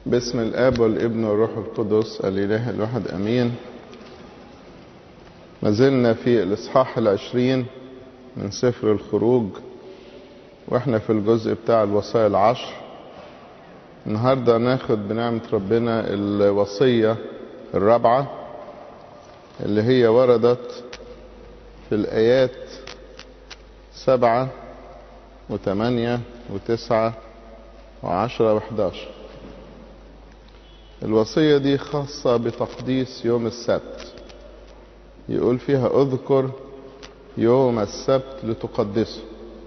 باسم الاب والابن والروح القدس الاله الواحد امين ما زلنا في الاصحاح العشرين من سفر الخروج واحنا في الجزء بتاع الوصايا العشر النهارده ناخد بنعمة ربنا الوصية الرابعة اللي هي وردت في الآيات سبعة وثمانية وتسعة وعشرة وحداشر الوصية دي خاصة بتقديس يوم السبت يقول فيها اذكر يوم السبت لتقدسه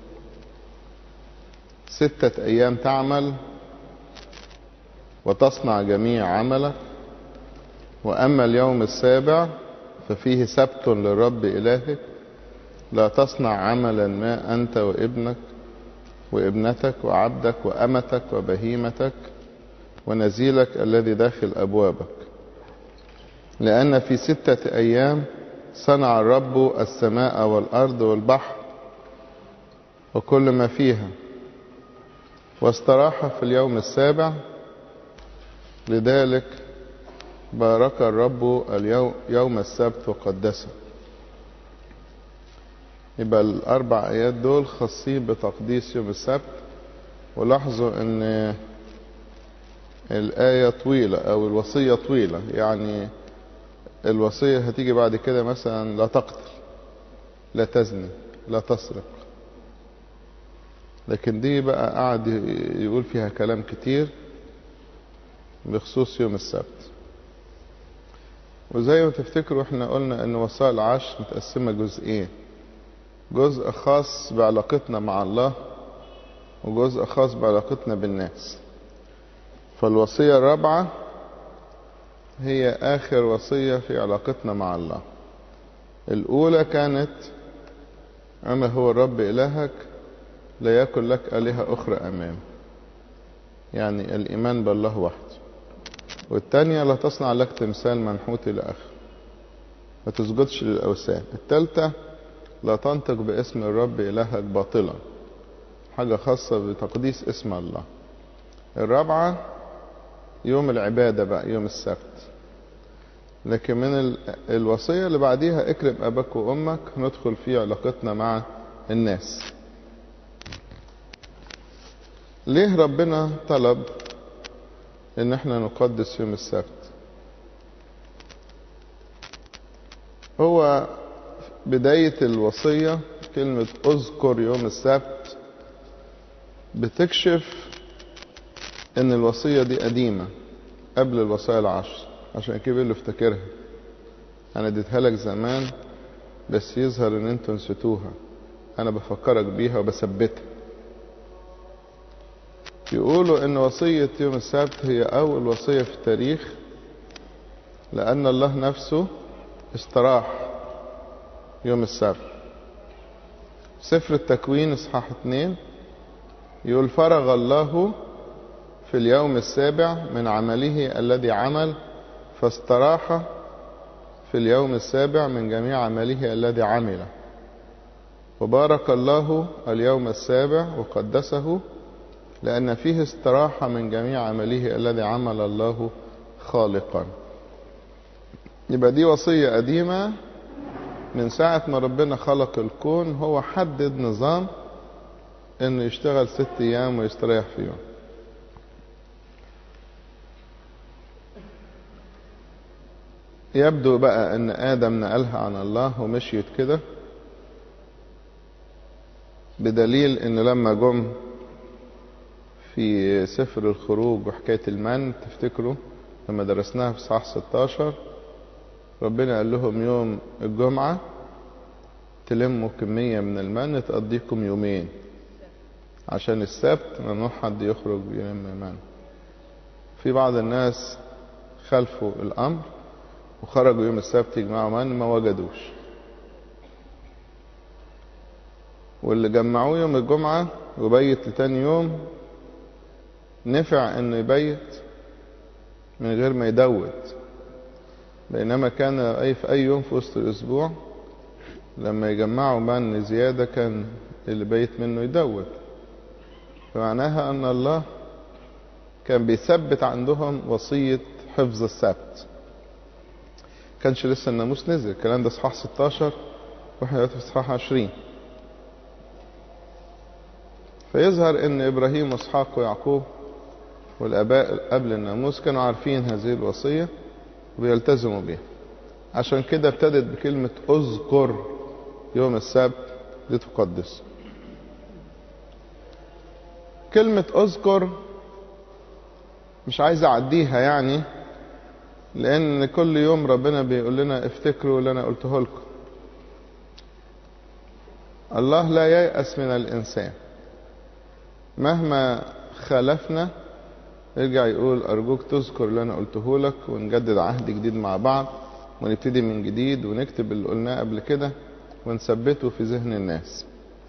ستة أيام تعمل وتصنع جميع عملك وأما اليوم السابع ففيه سبت للرب إلهك لا تصنع عملا ما أنت وابنك وابنتك وعبدك وأمتك وبهيمتك ونزيلك الذي داخل أبوابك لأن في ستة أيام صنع الرب السماء والأرض والبحر وكل ما فيها واستراح في اليوم السابع لذلك بارك الرب اليوم يوم السبت وقدسه يبقى الأربع آيات دول خاصين بتقديس يوم السبت ولاحظوا إن الآية طويلة أو الوصية طويلة يعني الوصية هتيجي بعد كده مثلا لا تقتل لا تزني لا تسرق لكن دي بقى قعد يقول فيها كلام كتير بخصوص يوم السبت وزي ما تفتكروا احنا قلنا ان وصايا العشر متقسمة جزئين جزء خاص بعلاقتنا مع الله وجزء خاص بعلاقتنا بالناس فالوصية الرابعة هي آخر وصية في علاقتنا مع الله الأولى كانت أنا هو الرب إلهك لا يكن لك آلهة أخرى أمام يعني الإيمان بالله وحده والتانية لا تصنع لك تمثال منحوت إلى آخر ما تسجدش للأوثان التالتة لا تنطق باسم الرب إلهك باطلا حاجة خاصة بتقديس اسم الله الرابعة يوم العبادة بقى يوم السبت لكن من الوصية اللي بعديها اكرم أباك وأمك ندخل في علاقتنا مع الناس ليه ربنا طلب ان احنا نقدس يوم السبت هو بداية الوصية كلمة اذكر يوم السبت بتكشف ان الوصية دي قديمة قبل الوصايا العشر عشان كده اللي افتكرها انا اديتها لك زمان بس يظهر ان انتوا نسيتوها انا بفكرك بيها وبثبتها يقولوا ان وصية يوم السبت هي اول وصية في التاريخ لان الله نفسه استراح يوم السبت سفر التكوين اصحاح اتنين يقول فرغ الله في اليوم السابع من عمله الذي عمل فاستراح في اليوم السابع من جميع عمله الذي عمل وبارك الله اليوم السابع وقدسه لأن فيه استراحة من جميع عمله الذي عمل الله خالقا يبقى دي وصية قديمة من ساعة ما ربنا خلق الكون هو حدد نظام انه يشتغل ست ايام ويستريح فيهم يبدو بقى ان ادم نقلها عن الله ومشيت كده بدليل ان لما جم في سفر الخروج وحكاية المن تفتكروا لما درسناها في صح 16 ربنا قال لهم يوم الجمعة تلموا كمية من المن تقضيكم يومين عشان السبت ممنوع حد يخرج يلم من في بعض الناس خلفوا الأمر وخرجوا يوم السبت يجمعوا من ما وجدوش واللي جمعوه يوم الجمعة وبيت لتاني يوم نفع انه يبيت من غير ما يدود بينما كان اي في اي يوم في وسط الاسبوع لما يجمعوا من زيادة كان اللي بيت منه يدود فمعناها ان الله كان بيثبت عندهم وصية حفظ السبت كانش لسه الناموس نزل الكلام ده اصحاح 16 واحنا دلوقتي في اصحاح 20 فيظهر ان ابراهيم واسحاق ويعقوب والاباء قبل الناموس كانوا عارفين هذه الوصيه وبيلتزموا بيها عشان كده ابتدت بكلمه اذكر يوم السبت لتقدس كلمه اذكر مش عايز اعديها يعني لان كل يوم ربنا بيقول لنا افتكروا اللي انا قلته لكم الله لا ييأس من الانسان مهما خالفنا يرجع يقول أرجوك تذكر اللي أنا قلته لك ونجدد عهد جديد مع بعض ونبتدي من جديد ونكتب اللي قلناه قبل كده ونثبته في ذهن الناس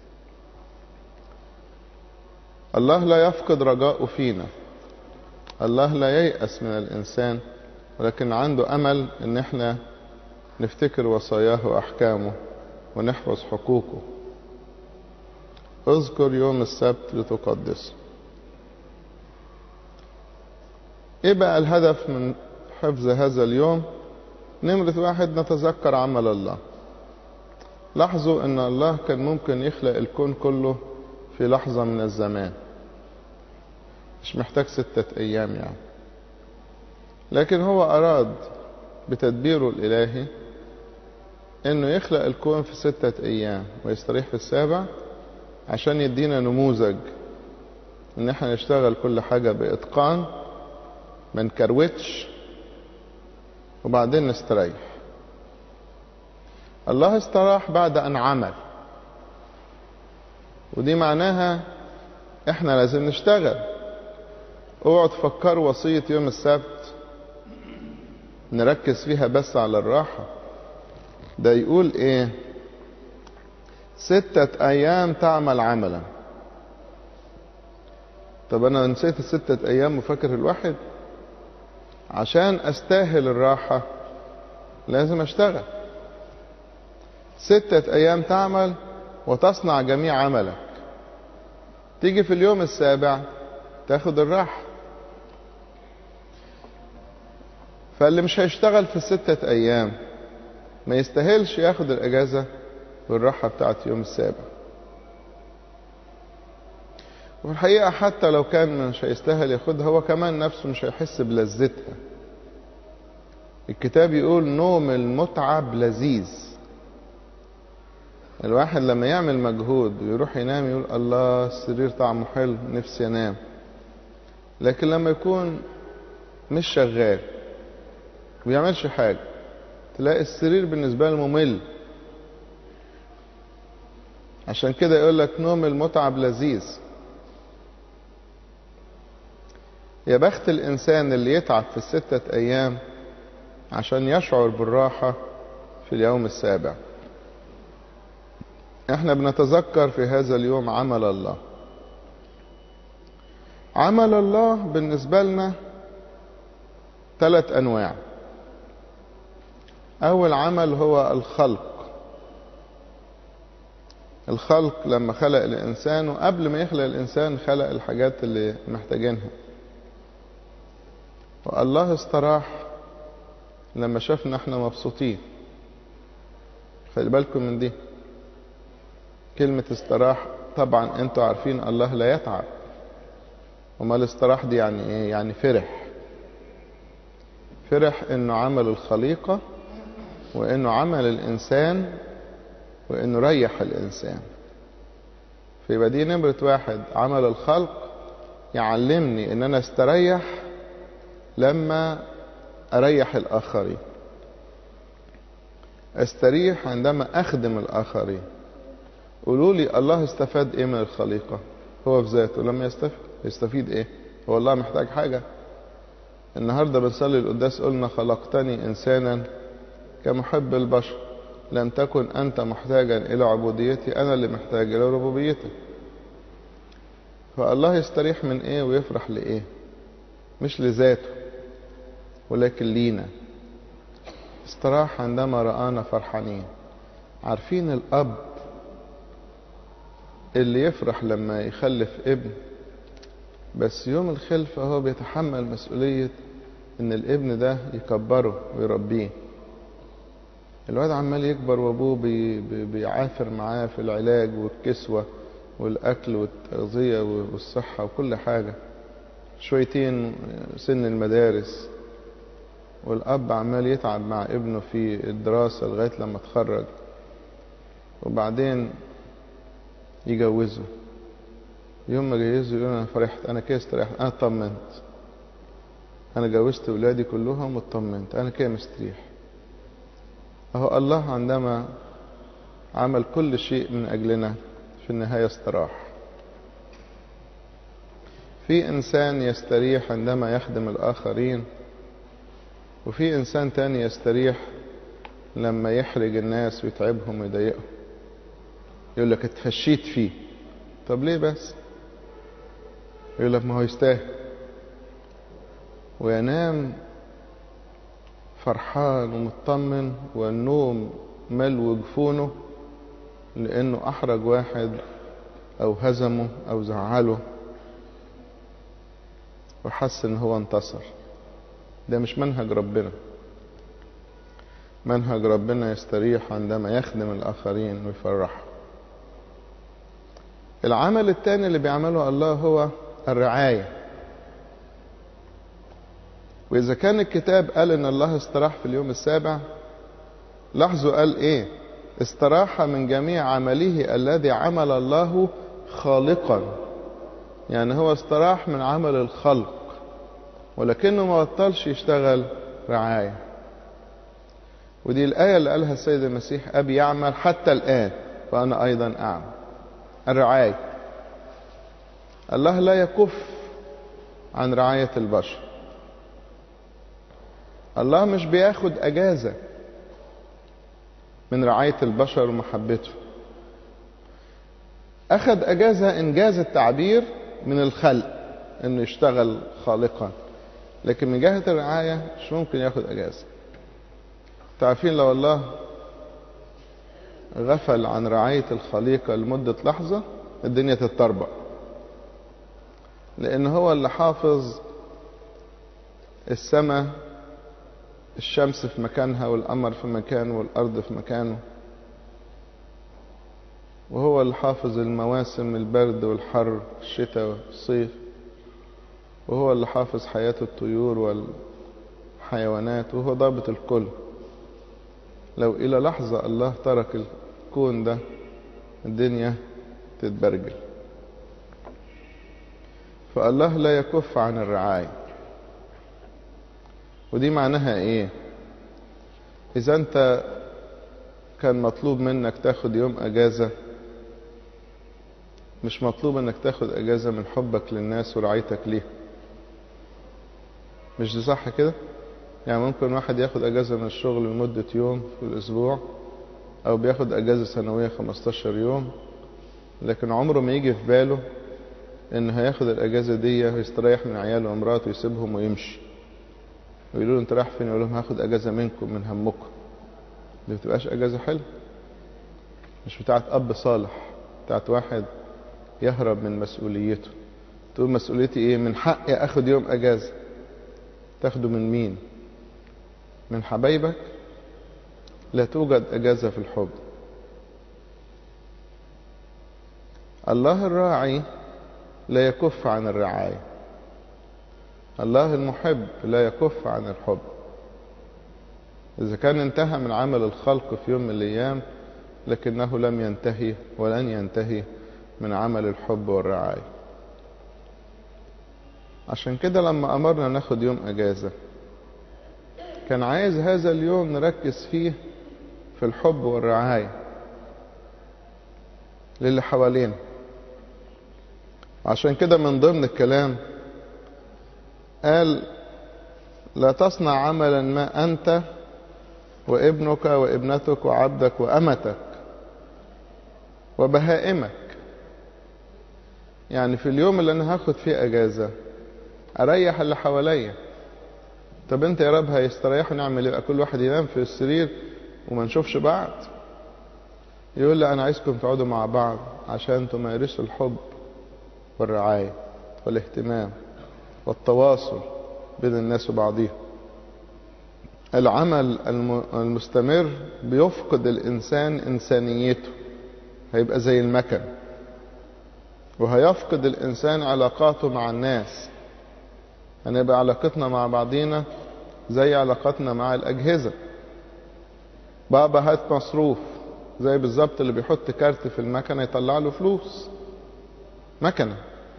الله لا يفقد رجاءه فينا الله لا ييأس من الإنسان ولكن عنده أمل إن احنا نفتكر وصاياه وأحكامه ونحفظ حقوقه اذكر يوم السبت لتقدسه ايه بقى الهدف من حفظ هذا اليوم نمرة واحد نتذكر عمل الله لاحظوا ان الله كان ممكن يخلق الكون كله في لحظة من الزمان مش محتاج ستة ايام يعني لكن هو اراد بتدبيره الالهي انه يخلق الكون في ستة ايام ويستريح في السابع عشان يدينا نموذج ان احنا نشتغل كل حاجة باتقان ما نكروتش وبعدين نستريح الله استراح بعد ان عمل ودي معناها احنا لازم نشتغل اوعوا تفكروا وصية يوم السبت نركز فيها بس على الراحة ده يقول ايه ستة ايام تعمل عملا طب انا نسيت الستة ايام وفاكر الواحد عشان استاهل الراحة لازم اشتغل ستة ايام تعمل وتصنع جميع عملك تيجي في اليوم السابع تاخد الراحة فاللي مش هيشتغل في الستة ايام ما يستاهلش ياخد الاجازة والراحة بتاعت يوم السابع وفي الحقيقة حتى لو كان مش هيستاهل ياخدها هو كمان نفسه مش هيحس بلذتها الكتاب يقول نوم المتعب لذيذ الواحد لما يعمل مجهود ويروح ينام يقول الله السرير طعمه حلو نفسي انام لكن لما يكون مش شغال ويعملش حاجة تلاقي السرير بالنسبة له ممل عشان كده يقول لك نوم المتعب لذيذ يا بخت الإنسان اللي يتعب في الستة أيام عشان يشعر بالراحة في اليوم السابع احنا بنتذكر في هذا اليوم عمل الله عمل الله بالنسبة لنا ثلاث أنواع أول عمل هو الخلق الخلق لما خلق الإنسان وقبل ما يخلق الإنسان خلق الحاجات اللي محتاجينها والله استراح لما شافنا احنا مبسوطين خلي بالكم من دي كلمة استراح طبعا انتوا عارفين الله لا يتعب وما الاستراح دي يعني ايه يعني فرح فرح انه عمل الخليقة وانه عمل الانسان وانه ريح الانسان فيبقى دي نمرة واحد عمل الخلق يعلمني ان انا استريح لما اريح الاخرين استريح عندما اخدم الاخرين قولوا لي الله استفاد ايه من الخليقه هو في ذاته لم يستفيد يستفيد ايه هو الله محتاج حاجه النهارده بنصلي القداس قلنا خلقتني انسانا كمحب البشر لم تكن انت محتاجا الى عبوديتي انا اللي محتاج الى ربوبيتك فالله يستريح من ايه ويفرح لايه مش لذاته ولكن لينا استراح عندما رآنا فرحانين عارفين الأب اللي يفرح لما يخلف ابن بس يوم الخلفة هو بيتحمل مسؤولية ان الابن ده يكبره ويربيه الواد عمال يكبر وابوه بي بي بيعافر معاه في العلاج والكسوة والاكل والتغذية والصحة وكل حاجة شويتين سن المدارس والاب عمال يتعب مع ابنه في الدراسة لغاية لما اتخرج وبعدين يجوزه يوم ما جهزه يقول انا فرحت انا كده استريحت انا اطمنت انا جوزت ولادي كلهم واطمنت انا كده مستريح اهو الله عندما عمل كل شيء من اجلنا في النهايه استراح في انسان يستريح عندما يخدم الاخرين وفي انسان تاني يستريح لما يحرج الناس ويتعبهم ويضايقهم يقول لك اتفشيت فيه طب ليه بس يقول لك ما هو يستاهل وينام فرحان ومطمن والنوم ملو جفونه لانه احرج واحد او هزمه او زعله وحس ان هو انتصر ده مش منهج ربنا منهج ربنا يستريح عندما يخدم الاخرين ويفرحهم العمل الثاني اللي بيعمله الله هو الرعايه وإذا كان الكتاب قال إن الله استراح في اليوم السابع لاحظوا قال إيه استراح من جميع عمله الذي عمل الله خالقا يعني هو استراح من عمل الخلق ولكنه ما بطلش يشتغل رعاية ودي الآية اللي قالها السيد المسيح أبي يعمل حتى الآن وأنا أيضا أعمل الرعاية الله لا يكف عن رعاية البشر الله مش بياخد اجازه من رعايه البشر ومحبته اخد اجازه انجاز التعبير من الخلق انه يشتغل خالقا لكن من جهه الرعايه مش ممكن ياخد اجازه تعرفين لو الله غفل عن رعايه الخليقه لمده لحظه الدنيا تتطربق لان هو اللي حافظ السماء الشمس في مكانها والقمر في مكانه والأرض في مكانه وهو اللي حافظ المواسم البرد والحر الشتاء والصيف وهو اللي حافظ حياة الطيور والحيوانات وهو ضابط الكل لو إلى لحظة الله ترك الكون ده الدنيا تتبرجل فالله لا يكف عن الرعايه ودي معناها ايه اذا انت كان مطلوب منك تاخد يوم اجازة مش مطلوب انك تاخد اجازة من حبك للناس ورعايتك ليه مش دي صح كده يعني ممكن واحد ياخد اجازة من الشغل لمدة يوم في الاسبوع او بياخد اجازة سنوية 15 يوم لكن عمره ما يجي في باله ان هياخد الاجازة دي ويستريح من عياله ومراته ويسيبهم ويمشي ويقولوا له انت رايح فين يقول لهم هاخد اجازه منكم من همكم دي ما بتبقاش اجازه حلوه مش بتاعت اب صالح بتاعت واحد يهرب من مسؤوليته تقول مسؤوليتي ايه من حقي اخد يوم اجازه تاخده من مين من حبايبك لا توجد اجازه في الحب الله الراعي لا يكف عن الرعايه الله المحب لا يكف عن الحب إذا كان انتهى من عمل الخلق في يوم من الأيام لكنه لم ينتهي ولن ينتهي من عمل الحب والرعاية عشان كده لما أمرنا ناخد يوم أجازة كان عايز هذا اليوم نركز فيه في الحب والرعاية للي حوالينا عشان كده من ضمن الكلام قال لا تصنع عملا ما أنت وابنك وابنتك وعبدك وأمتك وبهائمك يعني في اليوم اللي أنا هاخد فيه أجازة أريح اللي حواليا طب أنت يا رب هيستريحوا نعمل يبقى كل واحد ينام في السرير وما نشوفش بعض يقول لي أنا عايزكم تقعدوا مع بعض عشان تمارسوا الحب والرعاية والاهتمام والتواصل بين الناس وبعضهم العمل المستمر بيفقد الإنسان إنسانيته هيبقى زي المكن وهيفقد الإنسان علاقاته مع الناس هنبقى علاقتنا مع بعضينا زي علاقتنا مع الأجهزة بابا هات مصروف زي بالظبط اللي بيحط كارت في المكنة يطلع له فلوس مكنة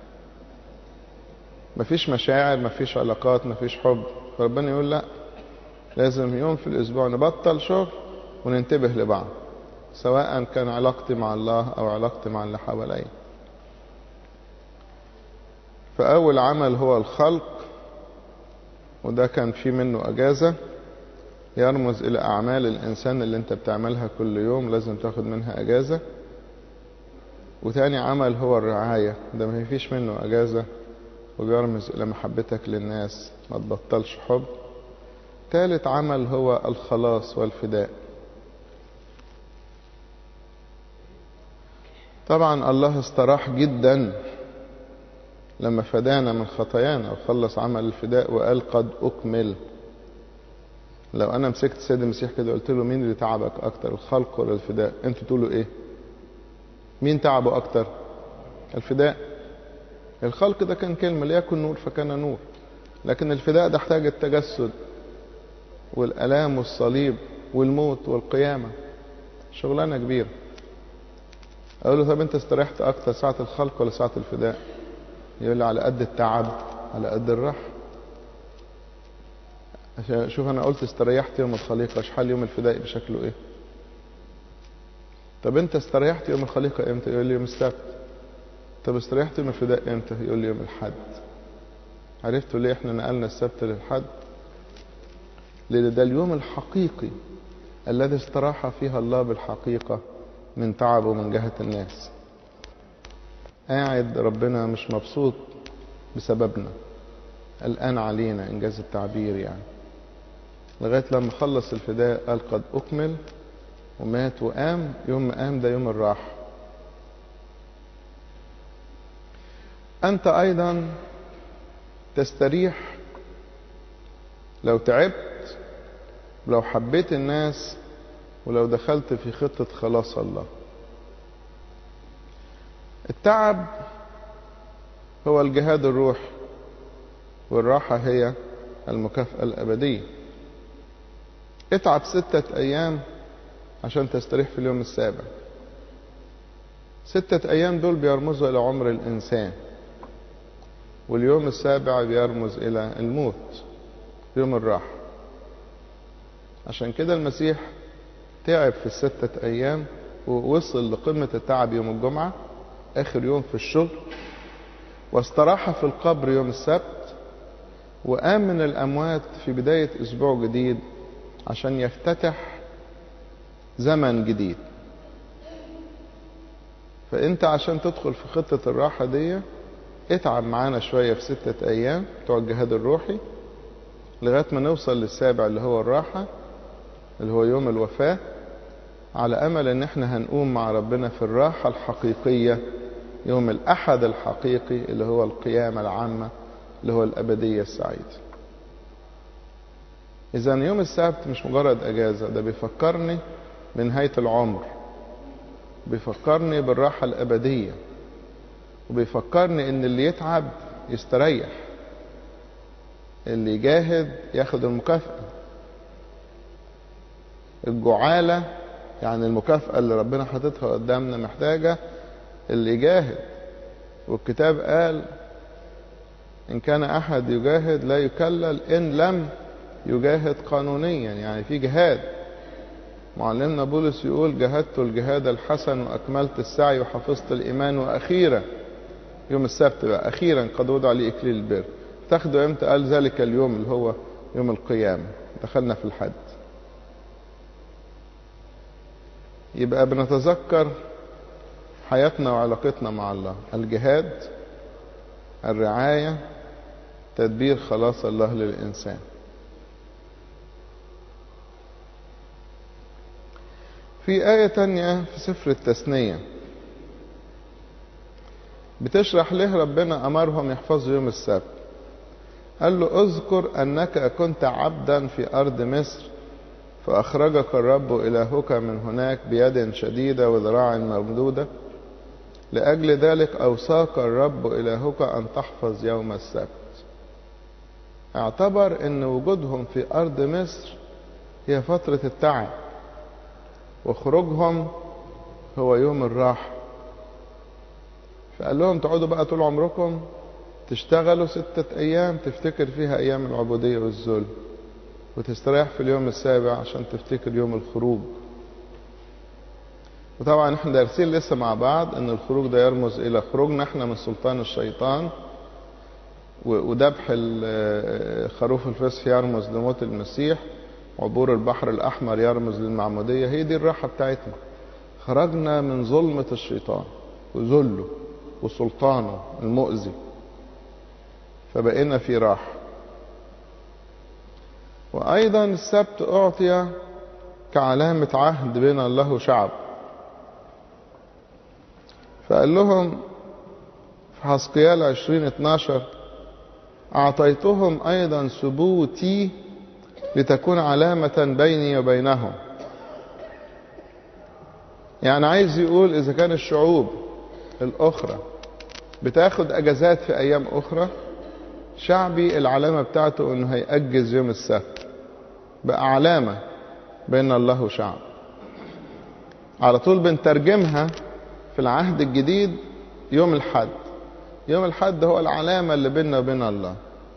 مفيش مشاعر مفيش علاقات مفيش حب فربنا يقول لا لازم يوم في الأسبوع نبطل شغل وننتبه لبعض سواء كان علاقتي مع الله أو علاقتي مع اللي حواليا فأول عمل هو الخلق وده كان فيه منه أجازة يرمز إلى أعمال الإنسان اللي أنت بتعملها كل يوم لازم تاخد منها أجازة وتاني عمل هو الرعاية ده ما فيش منه أجازة وبيرمز إلى محبتك للناس ما تبطلش حب تالت عمل هو الخلاص والفداء طبعا الله استراح جدا لما فدانا من خطايانا وخلص عمل الفداء وقال قد أكمل لو أنا مسكت السيد المسيح كده قلت له مين اللي تعبك أكتر الخلق ولا الفداء أنتوا تقولوا إيه مين تعبه أكتر الفداء الخلق ده كان كلمة ليكن نور فكان نور لكن الفداء ده احتاج التجسد والألام والصليب والموت والقيامة شغلانة كبيرة أقول له طب أنت استريحت أكتر ساعة الخلق ولا ساعة الفداء يقول لي على قد التعب على قد الراحة شوف أنا قلت استريحت يوم الخليقة شحال يوم الفداء بشكله إيه طب أنت استريحت يوم الخليقة إمتى يقول لي يوم السبت طب استريحت يوم الفداء إمتى يقول لي يوم الحد عرفتوا ليه احنا نقلنا السبت للحد لأن ده اليوم الحقيقي الذي استراح فيها الله بالحقيقة من تعبه من جهة الناس قاعد ربنا مش مبسوط بسببنا الآن علينا إنجاز التعبير يعني لغاية لما خلص الفداء قال قد أكمل ومات وقام يوم ما قام ده يوم الراحة أنت أيضا تستريح لو تعبت لو حبيت الناس ولو دخلت في خطة خلاص الله التعب هو الجهاد الروحي والراحة هي المكافأة الأبدية اتعب ستة أيام عشان تستريح في اليوم السابع ستة أيام دول بيرمزوا إلى عمر الإنسان واليوم السابع بيرمز إلى الموت يوم الراحة عشان كده المسيح تعب في الستة أيام ووصل لقمة التعب يوم الجمعة آخر يوم في الشغل واستراح في القبر يوم السبت وقام من الأموات في بداية أسبوع جديد عشان يفتتح زمن جديد فأنت عشان تدخل في خطة الراحة دي اتعب معانا شوية في ستة أيام بتوع الجهاد الروحي لغاية ما نوصل للسابع اللي هو الراحة اللي هو يوم الوفاة على أمل إن احنا هنقوم مع ربنا في الراحة الحقيقية يوم الأحد الحقيقي اللي هو القيامة العامة اللي هو الأبدية السعيدة إذا يوم السبت مش مجرد أجازة ده بيفكرني بنهاية العمر بيفكرني بالراحة الأبدية وبيفكرني إن اللي يتعب يستريح اللي يجاهد ياخد المكافأة الجعالة يعني المكافأة اللي ربنا حاططها قدامنا محتاجة اللي يجاهد والكتاب قال إن كان أحد يجاهد لا يكلل إن لم يجاهد قانونيا يعني في جهاد معلمنا بولس يقول جاهدت الجهاد الحسن وأكملت السعي وحفظت الإيمان وأخيرا يوم السبت بقى أخيرا قد وضع لي إكليل البر تاخده امتى قال ذلك اليوم اللي هو يوم القيامة دخلنا في الحد يبقى بنتذكر حياتنا وعلاقتنا مع الله الجهاد الرعاية تدبير خلاص الله للإنسان في آية تانية في سفر التثنية بتشرح ليه ربنا أمرهم يحفظوا يوم السبت قال له اذكر أنك كنت عبدا في أرض مصر فأخرجك الرب إلهك من هناك بيد شديدة وذراع ممدودة لأجل ذلك أوصاك الرب إلهك أن تحفظ يوم السبت اعتبر أن وجودهم في أرض مصر هي فترة التعب وخروجهم هو يوم الراحة فقال لهم تقعدوا بقى طول عمركم تشتغلوا ستة أيام تفتكر فيها أيام العبودية والذل وتستريح في اليوم السابع عشان تفتكر يوم الخروج وطبعا احنا دارسين لسه مع بعض ان الخروج ده يرمز الى خروجنا احنا من سلطان الشيطان وذبح خروف الفصح يرمز لموت المسيح عبور البحر الاحمر يرمز للمعموديه هي دي الراحه بتاعتنا خرجنا من ظلمه الشيطان وذله وسلطانه المؤذي فبقينا في راحه وايضا السبت اعطي كعلامه عهد بين الله وشعب فقال لهم في حسقيال عشرين اتناشر أعطيتهم أيضا سبوتي لتكون علامة بيني وبينهم يعني عايز يقول إذا كان الشعوب الأخرى بتاخد أجازات في أيام أخرى شعبي العلامة بتاعته إنه هيأجز يوم السبت بقى علامة بين الله وشعب على طول بنترجمها في العهد الجديد يوم الحد يوم الحد هو العلامة اللي بيننا وبين الله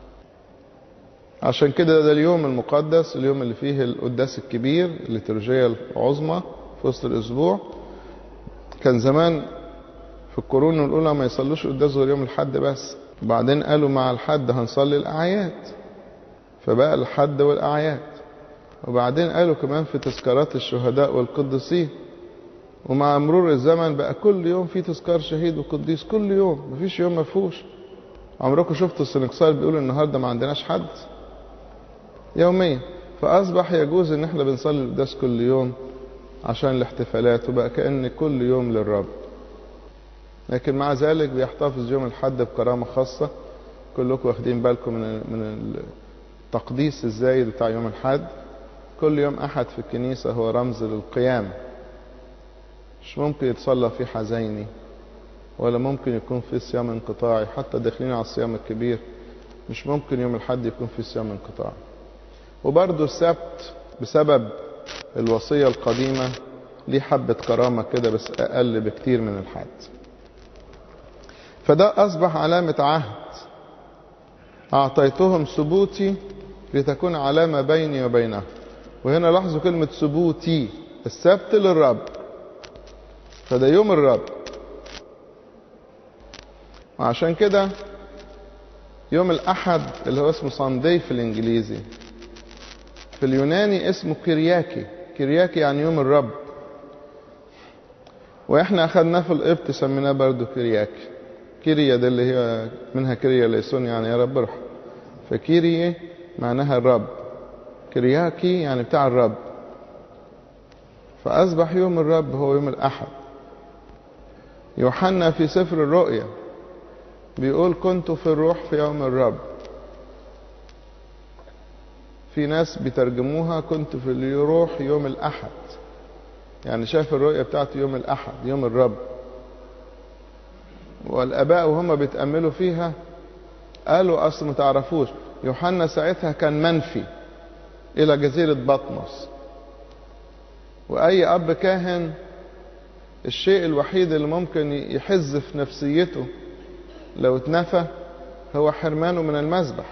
عشان كده ده اليوم المقدس اليوم اللي فيه القداس الكبير الليتورجية العظمى في وسط الأسبوع كان زمان في القرون الأولى ما يصلوش قداس غير يوم الحد بس وبعدين قالوا مع الحد هنصلي الأعياد فبقى الحد والأعياد وبعدين قالوا كمان في تذكارات الشهداء والقديسين ومع مرور الزمن بقى كل يوم في تذكار شهيد وقديس كل يوم مفيش يوم مفهوش عمركم شفتوا السنكسار بيقول النهارده ما عندناش حد يوميا فاصبح يجوز ان احنا بنصلي القداس كل يوم عشان الاحتفالات وبقى كان كل يوم للرب لكن مع ذلك بيحتفظ يوم الحد بكرامه خاصه كلكم واخدين بالكم من من التقديس الزايد بتاع يوم الحد كل يوم احد في الكنيسه هو رمز للقيامه مش ممكن يتصلى في حزيني ولا ممكن يكون في صيام انقطاعي حتى داخلين على الصيام الكبير مش ممكن يوم الحد يكون في صيام انقطاعي وبرضه السبت بسبب الوصية القديمة ليه حبة كرامة كده بس أقل بكتير من الحد فده أصبح علامة عهد أعطيتهم ثبوتي لتكون علامة بيني وبينهم وهنا لاحظوا كلمة ثبوتي السبت للرب فده يوم الرب وعشان كده يوم الأحد اللي هو اسمه ساندي في الإنجليزي في اليوناني اسمه كرياكي كرياكي يعني يوم الرب واحنا اخدناه في القبط سميناه برضه كرياكي كيريا ده اللي هي منها كيريا ليسون يعني يا رب ارحم فكيريا معناها الرب كرياكي يعني بتاع الرب فأصبح يوم الرب هو يوم الأحد يوحنا في سفر الرؤيا بيقول كنت في الروح في يوم الرب في ناس بيترجموها كنت في الروح يوم الأحد يعني شاف الرؤية بتاعته يوم الأحد يوم الرب والآباء وهم بيتأملوا فيها قالوا أصل ما تعرفوش يوحنا ساعتها كان منفي إلى جزيرة بطمس وأي أب كاهن الشيء الوحيد اللي ممكن يحز في نفسيته لو اتنفى هو حرمانه من المذبح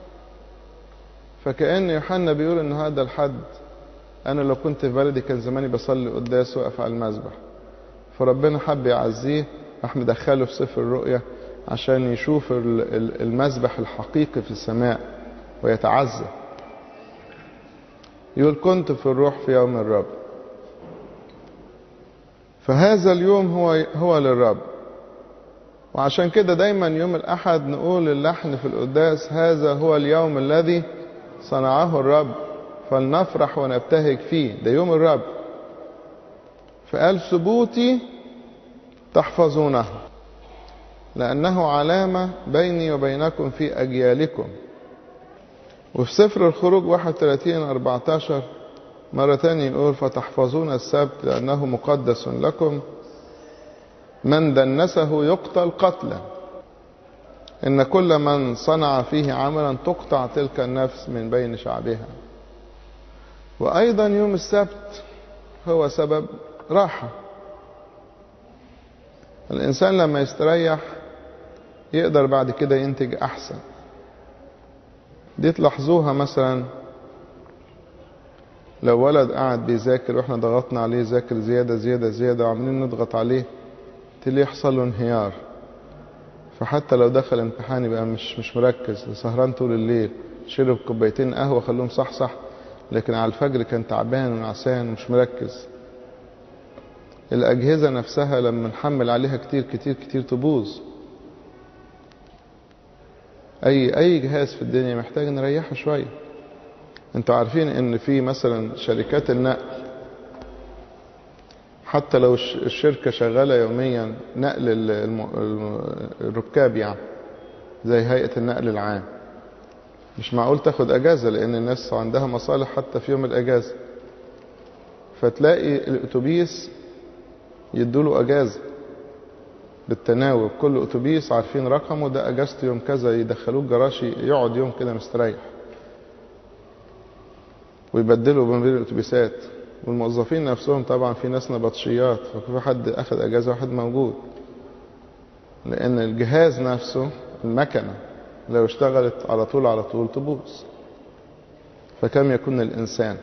فكأن يوحنا بيقول ان هذا الحد انا لو كنت في بلدي كان زماني بصلي قداس واقف على المذبح فربنا حب يعزيه راح مدخله في سفر الرؤيا عشان يشوف المذبح الحقيقي في السماء ويتعزى يقول كنت في الروح في يوم الرب فهذا اليوم هو هو للرب وعشان كده دايما يوم الأحد نقول اللحن في القداس هذا هو اليوم الذي صنعه الرب فلنفرح ونبتهج فيه ده يوم الرب فقال ثبوتي تحفظونه لأنه علامة بيني وبينكم في أجيالكم وفي سفر الخروج 31 14 مرة تانية يقول فتحفظون السبت لأنه مقدس لكم من دنسه يقتل قتلا إن كل من صنع فيه عملا تقطع تلك النفس من بين شعبها وأيضا يوم السبت هو سبب راحة الإنسان لما يستريح يقدر بعد كده ينتج أحسن دي تلاحظوها مثلا لو ولد قاعد بيذاكر واحنا ضغطنا عليه ذاكر زيادة زيادة زيادة وعمالين نضغط عليه تلاقيه يحصل له انهيار فحتى لو دخل امتحان يبقى مش مش مركز سهران طول الليل شرب كوبايتين قهوة خلوهم صح صح لكن على الفجر كان تعبان ونعسان ومش مركز الأجهزة نفسها لما نحمل عليها كتير كتير كتير تبوظ أي أي جهاز في الدنيا محتاج نريحه شوية انتوا عارفين ان في مثلا شركات النقل حتى لو الشركة شغالة يوميا نقل الركاب يعني زي هيئة النقل العام مش معقول تاخد اجازة لان الناس عندها مصالح حتى في يوم الاجازة فتلاقي الاتوبيس يدوله اجازة بالتناوب كل اتوبيس عارفين رقمه ده اجازته يوم كذا يدخلوه الجراج يقعد يوم كده مستريح ويبدلوا بين بين الاتوبيسات والموظفين نفسهم طبعا في ناس نبطشيات ففي حد اخذ اجازه واحد موجود لان الجهاز نفسه المكنه لو اشتغلت على طول على طول تبوظ فكم يكون الانسان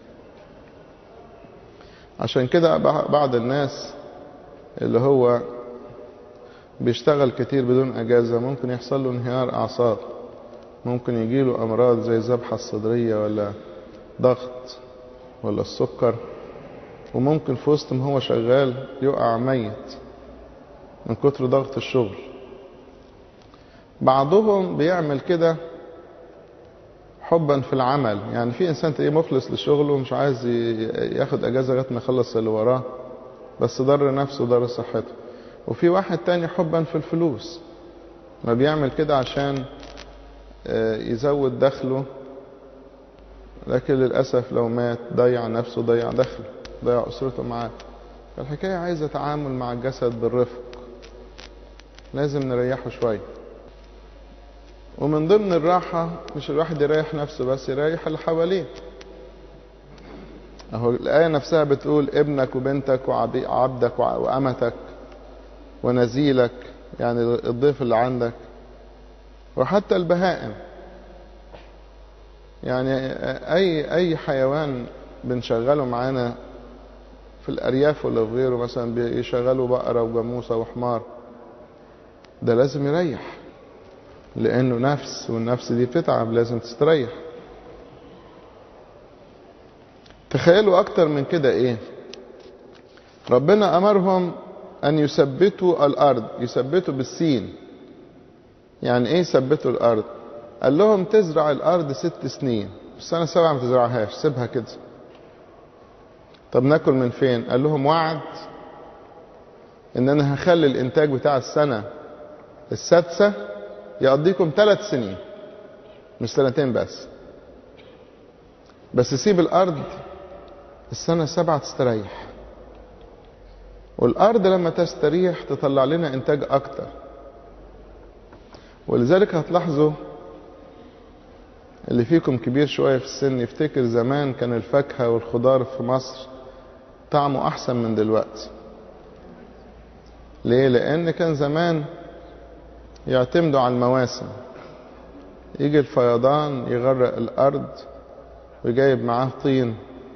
عشان كده بعض الناس اللي هو بيشتغل كتير بدون اجازه ممكن يحصل له انهيار اعصاب ممكن يجيله امراض زي الذبحه الصدريه ولا ضغط ولا السكر وممكن في وسط ما هو شغال يقع ميت من كتر ضغط الشغل بعضهم بيعمل كده حبا في العمل يعني في انسان تلاقيه مخلص لشغله ومش عايز ياخد اجازه لغايه ما يخلص اللي وراه بس ضر نفسه ضر صحته وفي واحد تاني حبا في الفلوس ما بيعمل كده عشان يزود دخله لكن للأسف لو مات ضيع نفسه ضيع دخله ضيع أسرته معاه فالحكاية عايزة تعامل مع الجسد بالرفق لازم نريحه شوية ومن ضمن الراحة مش الواحد يريح نفسه بس يريح اللي حواليه أهو الآية نفسها بتقول ابنك وبنتك وعبدك وأمتك ونزيلك يعني الضيف اللي عندك وحتى البهائم يعني اي اي حيوان بنشغله معانا في الارياف ولا في غيره مثلا بيشغلوا بقره وجاموسه وحمار ده لازم يريح لانه نفس والنفس دي بتتعب لازم تستريح تخيلوا اكتر من كده ايه ربنا امرهم ان يثبتوا الارض يثبتوا بالسين يعني ايه يثبتوا الارض قال لهم تزرع الارض ست سنين السنه السابعه ما تزرعهاش سيبها كده طب ناكل من فين قال لهم وعد ان انا هخلي الانتاج بتاع السنه السادسه يقضيكم ثلاث سنين مش سنتين بس بس سيب الارض السنه السابعه تستريح والارض لما تستريح تطلع لنا انتاج اكتر ولذلك هتلاحظوا اللي فيكم كبير شوية في السن يفتكر زمان كان الفاكهة والخضار في مصر طعمه أحسن من دلوقتي ليه؟ لأن كان زمان يعتمدوا على المواسم يجي الفيضان يغرق الأرض ويجايب معاه طين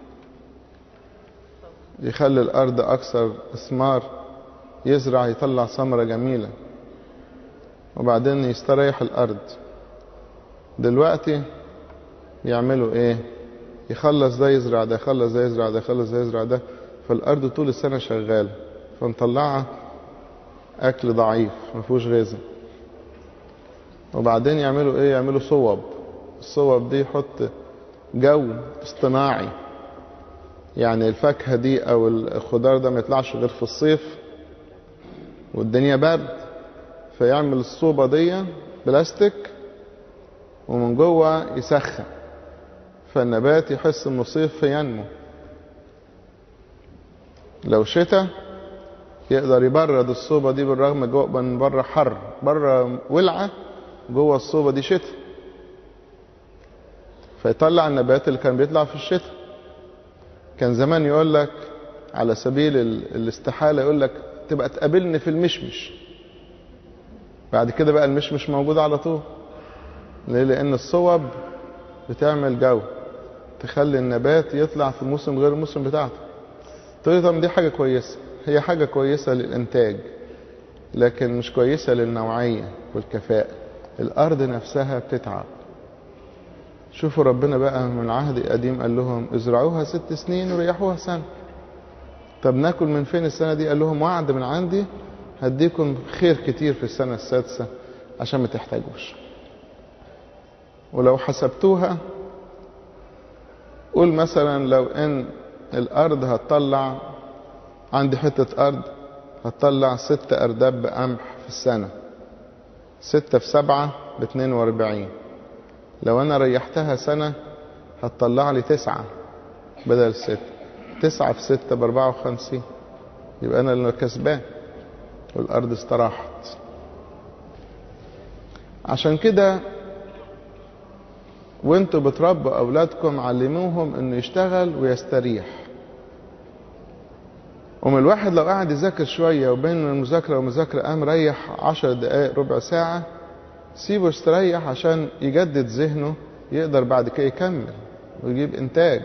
يخلي الأرض أكثر إثمار يزرع يطلع ثمرة جميلة وبعدين يستريح الأرض دلوقتي يعملوا ايه يخلص ده يزرع ده يخلص ده يزرع ده يخلص ده يزرع ده فالارض طول السنه شغاله فمطلعه اكل ضعيف ما فيهوش غذاء وبعدين يعملوا ايه يعملوا صوب الصوب دي يحط جو اصطناعي يعني الفاكهه دي او الخضار ده ما يطلعش غير في الصيف والدنيا برد فيعمل الصوبة دي بلاستيك ومن جوه يسخن فالنبات يحس انه صيف فينمو لو شتاء يقدر يبرد الصوبة دي بالرغم جوه من بره حر بره ولعة جوه الصوبة دي شتاء فيطلع النبات اللي كان بيطلع في الشتاء كان زمان يقول لك على سبيل الاستحالة يقول لك تبقى تقابلني في المشمش بعد كده بقى المشمش موجود على طول ليه لان الصوب بتعمل جو تخلي النبات يطلع في موسم غير الموسم بتاعته تقول طب دي حاجة كويسة هي حاجة كويسة للإنتاج لكن مش كويسة للنوعية والكفاءة الأرض نفسها بتتعب شوفوا ربنا بقى من العهد القديم قال لهم ازرعوها ست سنين وريحوها سنة طب ناكل من فين السنة دي قال لهم وعد من عندي هديكم خير كتير في السنة السادسة عشان ما تحتاجوش ولو حسبتوها قول مثلا لو ان الارض هتطلع عندي حتة ارض هتطلع ست ارداب قمح في السنة ستة في سبعة باتنين واربعين لو انا ريحتها سنة هتطلع لي تسعة بدل ستة تسعة في ستة باربعة وخمسين يبقى انا اللي كسبان والارض استراحت عشان كده وانتوا بتربوا اولادكم علموهم انه يشتغل ويستريح ومن الواحد لو قعد يذاكر شوية وبين المذاكرة والمذاكرة قام ريح عشر دقايق ربع ساعة سيبه يستريح عشان يجدد ذهنه يقدر بعد كده يكمل ويجيب انتاج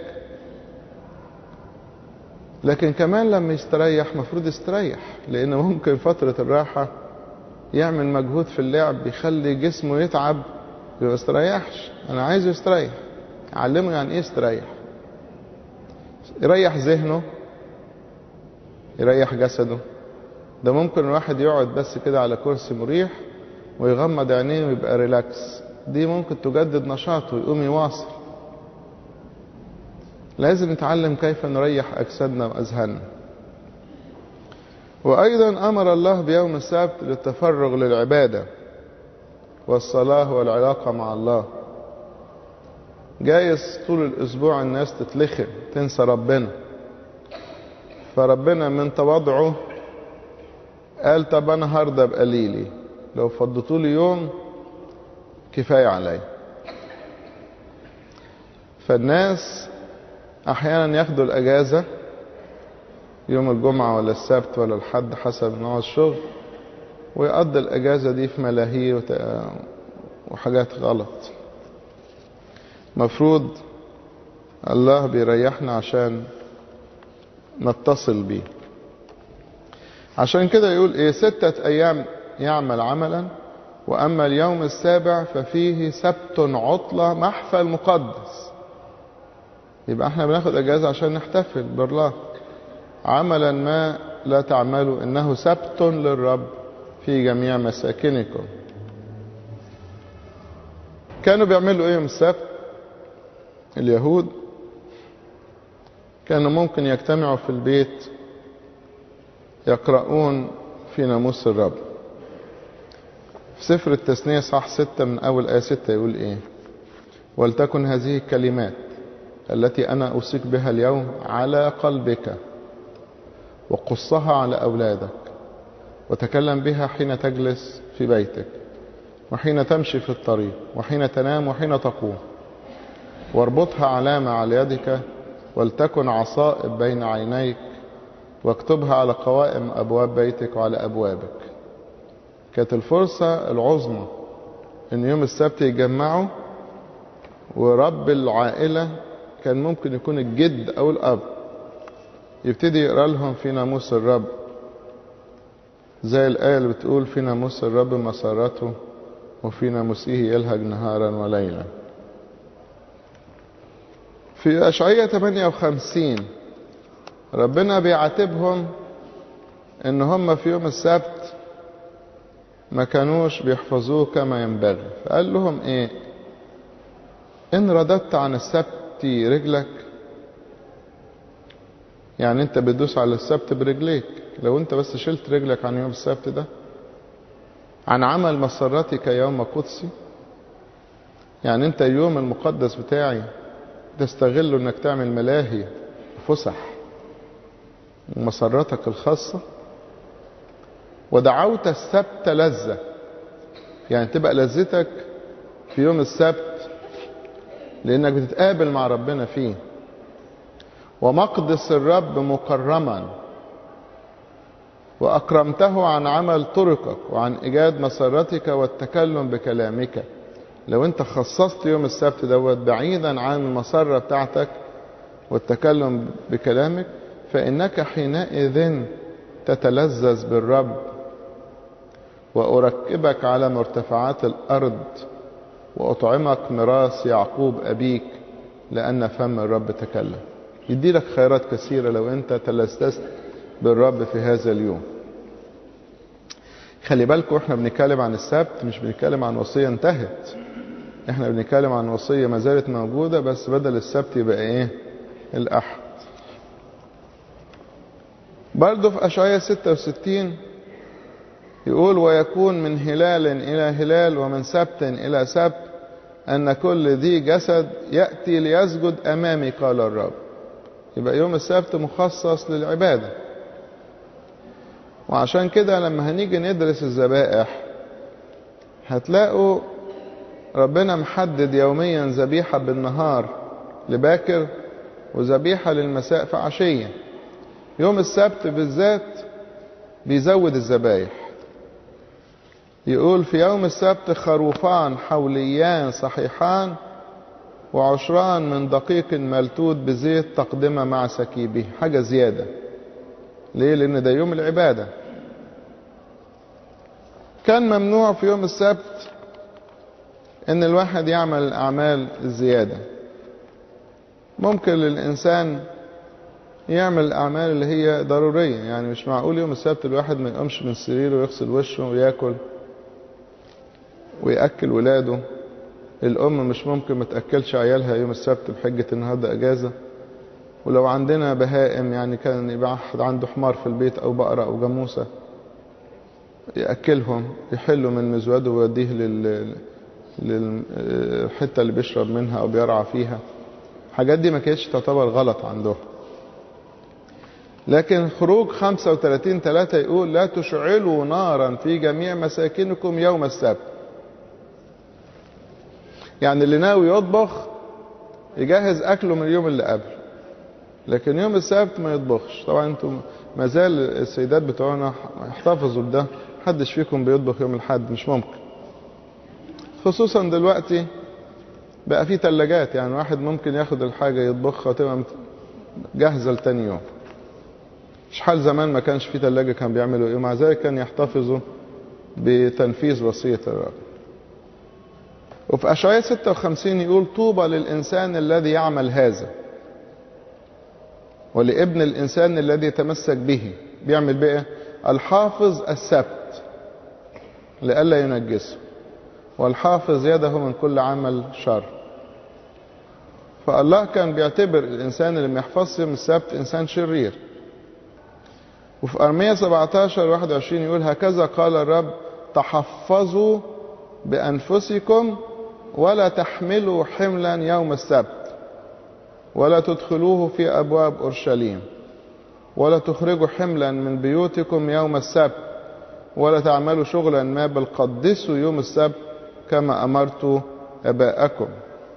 لكن كمان لما يستريح مفروض يستريح لان ممكن فترة الراحة يعمل مجهود في اللعب يخلي جسمه يتعب ما يستريحش انا عايزه يستريح اعلمه يعني ايه يستريح يريح ذهنه يريح جسده ده ممكن الواحد يقعد بس كده على كرسي مريح ويغمض عينيه ويبقى ريلاكس دي ممكن تجدد نشاطه ويقوم يواصل لازم نتعلم كيف نريح أجسادنا وأذهاننا وأيضا أمر الله بيوم السبت للتفرغ للعبادة والصلاة والعلاقة مع الله جايز طول الأسبوع الناس تتلخم تنسى ربنا فربنا من تواضعه قال طب أنا هرضى بقليلي لو فضتوا لي يوم كفاية علي فالناس أحيانا ياخدوا الأجازة يوم الجمعة ولا السبت ولا الحد حسب نوع الشغل ويقضي الأجازة دي في ملاهي وحاجات غلط مفروض الله بيريحنا عشان نتصل بيه عشان كده يقول ايه ستة ايام يعمل عملا واما اليوم السابع ففيه سبت عطلة محفل مقدس يبقى احنا بناخد اجازة عشان نحتفل بالله عملا ما لا تعملوا انه سبت للرب في جميع مساكنكم كانوا بيعملوا ايه يوم السبت اليهود كانوا ممكن يجتمعوا في البيت يقرؤون في ناموس الرب في سفر التثنية صح ستة من أول آية ستة يقول إيه ولتكن هذه الكلمات التي أنا أوصيك بها اليوم على قلبك وقصها على أولادك وتكلم بها حين تجلس في بيتك وحين تمشي في الطريق وحين تنام وحين تقوم واربطها علامة على يدك ولتكن عصائب بين عينيك واكتبها على قوائم أبواب بيتك وعلى أبوابك كانت الفرصة العظمى إن يوم السبت يجمعوا ورب العائلة كان ممكن يكون الجد أو الأب يبتدي يقرأ لهم في ناموس الرب زي الآية اللي بتقول في ناموس الرب مسارته وفي ناموسه يلهج نهارا وليلا في أشعية 58 ربنا بيعاتبهم ان هم في يوم السبت ما كانوش بيحفظوه كما ينبغي فقال لهم ايه ان رددت عن السبت رجلك يعني انت بتدوس على السبت برجليك لو انت بس شلت رجلك عن يوم السبت ده عن عمل مسرتك يوم قدسي يعني انت اليوم المقدس بتاعي تستغله انك تعمل ملاهي وفسح ومسرتك الخاصة ودعوت السبت لذة يعني تبقى لذتك في يوم السبت لانك بتتقابل مع ربنا فيه ومقدس الرب مكرما واكرمته عن عمل طرقك وعن ايجاد مسرتك والتكلم بكلامك لو انت خصصت يوم السبت دوت بعيدا عن المسرة بتاعتك والتكلم بكلامك فإنك حينئذ تتلذذ بالرب وأركبك على مرتفعات الأرض وأطعمك ميراث يعقوب أبيك لأن فم الرب تكلم يدي لك خيرات كثيرة لو أنت تلذذت بالرب في هذا اليوم خلي بالكم احنا بنتكلم عن السبت مش بنتكلم عن وصية انتهت احنا بنتكلم عن وصية ما زالت موجودة بس بدل السبت يبقى ايه الاحد برضه في اشعياء 66 يقول ويكون من هلال الى هلال ومن سبت الى سبت ان كل ذي جسد ياتي ليسجد امامي قال الرب يبقى يوم السبت مخصص للعباده وعشان كده لما هنيجي ندرس الذبائح هتلاقوا ربنا محدد يوميا ذبيحة بالنهار لباكر وذبيحة للمساء في عشية يوم السبت بالذات بيزود الذبايح يقول في يوم السبت خروفان حوليان صحيحان وعشران من دقيق ملتوت بزيت تقدمة مع سكيبه حاجة زيادة ليه لان ده يوم العبادة كان ممنوع في يوم السبت ان الواحد يعمل الاعمال الزيادة ممكن للانسان يعمل الاعمال اللي هي ضرورية يعني مش معقول يوم السبت الواحد ما يقومش من سريره ويغسل وشه وياكل ويأكل ولاده الام مش ممكن ما تأكلش عيالها يوم السبت بحجة النهاردة اجازة ولو عندنا بهائم يعني كان يبقى واحد عنده حمار في البيت او بقرة او جاموسة يأكلهم يحلوا من مزواده ويوديه لل للحتة اللي بيشرب منها او بيرعى فيها الحاجات دي ما كانتش تعتبر غلط عندهم لكن خروج 35 3 يقول لا تشعلوا نارا في جميع مساكنكم يوم السبت يعني اللي ناوي يطبخ يجهز اكله من اليوم اللي قبل لكن يوم السبت ما يطبخش طبعا انتم ما زال السيدات بتوعنا احتفظوا بده محدش فيكم بيطبخ يوم الاحد مش ممكن خصوصا دلوقتي بقى في تلاجات يعني واحد ممكن ياخد الحاجة يطبخها وتبقى جاهزة لتاني يوم مش حال زمان ما كانش في تلاجة كان بيعملوا ايه ومع ذلك كان يحتفظوا بتنفيذ وصية الرب وفي أشعياء 56 يقول طوبى للإنسان الذي يعمل هذا ولابن الإنسان الذي يتمسك به بيعمل بقى الحافظ السبت لئلا ينجسه والحافظ يده من كل عمل شر فالله كان بيعتبر الإنسان اللي ما يحفظش يوم السبت إنسان شرير وفي أرمية 17 21 يقول هكذا قال الرب تحفظوا بأنفسكم ولا تحملوا حملا يوم السبت ولا تدخلوه في أبواب أورشليم ولا تخرجوا حملا من بيوتكم يوم السبت ولا تعملوا شغلا ما بل قدسوا يوم السبت كما أمرت أباءكم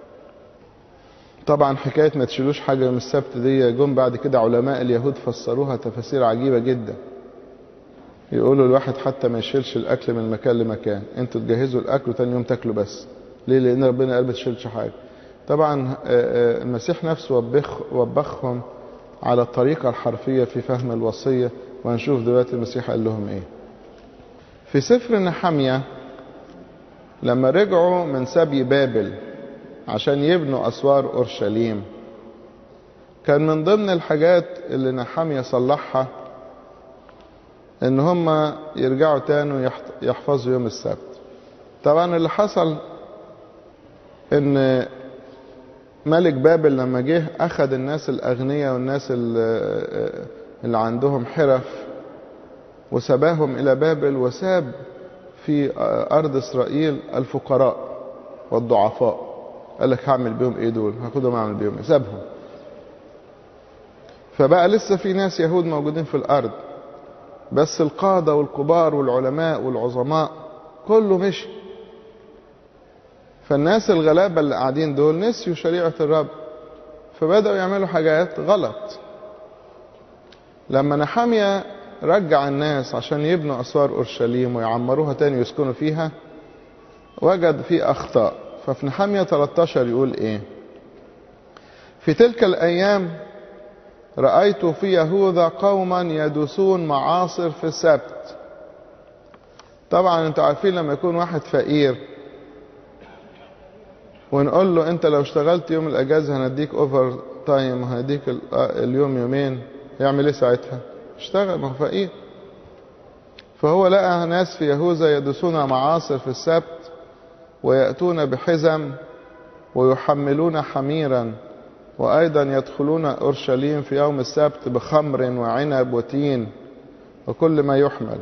طبعا حكاية ما تشيلوش حاجة يوم السبت دي جم بعد كده علماء اليهود فسروها تفاسير عجيبة جدا يقولوا الواحد حتى ما يشيلش الأكل من مكان لمكان انتوا تجهزوا الأكل وتاني يوم تاكلوا بس ليه لأن ربنا قال ما تشيلش حاجة طبعا المسيح نفسه وبخ وبخهم على الطريقة الحرفية في فهم الوصية وهنشوف دلوقتي المسيح قال لهم ايه في سفر نحمية لما رجعوا من سبي بابل عشان يبنوا أسوار أورشليم كان من ضمن الحاجات اللي نحمية صلحها ان هم يرجعوا تاني يحفظوا يوم السبت طبعا اللي حصل ان ملك بابل لما جه اخذ الناس الاغنياء والناس اللي عندهم حرف وسباهم الى بابل وساب في أرض إسرائيل الفقراء والضعفاء قال لك هعمل بيهم ايه دول هاخدهم اعمل بيهم ايه سابهم فبقى لسه في ناس يهود موجودين في الارض بس القادة والكبار والعلماء والعظماء كله مشي فالناس الغلابة اللي قاعدين دول نسيوا شريعة الرب فبدأوا يعملوا حاجات غلط لما نحمية رجع الناس عشان يبنوا أسوار أورشليم ويعمروها تاني ويسكنوا فيها وجد في أخطاء ففي نحمية 13 يقول إيه في تلك الأيام رأيت في يهوذا قوما يدوسون معاصر في السبت طبعا انتوا عارفين لما يكون واحد فقير ونقول له انت لو اشتغلت يوم الاجازه هنديك اوفر تايم وهنديك اليوم يومين يعمل ايه ساعتها اشتغل ما هو فقير فهو لقى ناس في يهوذا يدوسون معاصر في السبت ويأتون بحزم ويحملون حميرا وأيضا يدخلون أورشليم في يوم السبت بخمر وعنب وتين وكل ما يحمل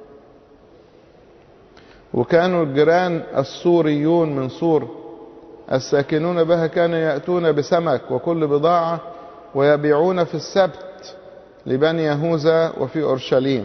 وكانوا الجيران السوريون من سور الساكنون بها كانوا يأتون بسمك وكل بضاعة ويبيعون في السبت لبني يهوذا وفي أورشليم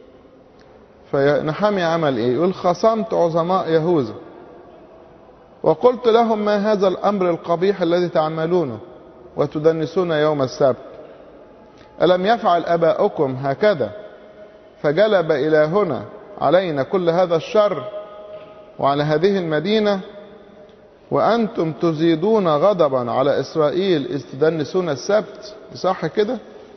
فنحمي عمل ايه يقول خصمت عظماء يهوذا وقلت لهم ما هذا الأمر القبيح الذي تعملونه وتدنسون يوم السبت ألم يفعل أباؤكم هكذا فجلب إلى هنا علينا كل هذا الشر وعلى هذه المدينة وأنتم تزيدون غضبا على إسرائيل إذ تدنسون السبت صح كده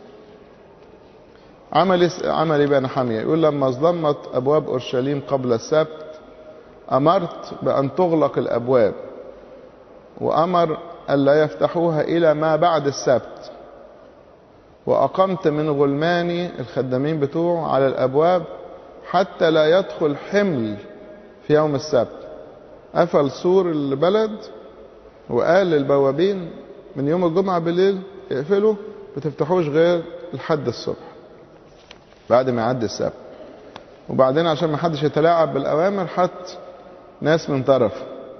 عمل عمل بن حمية يقول لما ظلمت أبواب أورشليم قبل السبت أمرت بأن تغلق الأبواب وأمر ألا يفتحوها إلى ما بعد السبت وأقمت من غلماني الخدامين بتوعه على الأبواب حتى لا يدخل حمل في يوم السبت قفل سور البلد وقال للبوابين من يوم الجمعة بالليل اقفلوا ما تفتحوش غير لحد الصبح بعد ما يعدي السبت وبعدين عشان ما حدش يتلاعب بالأوامر حط ناس من طرف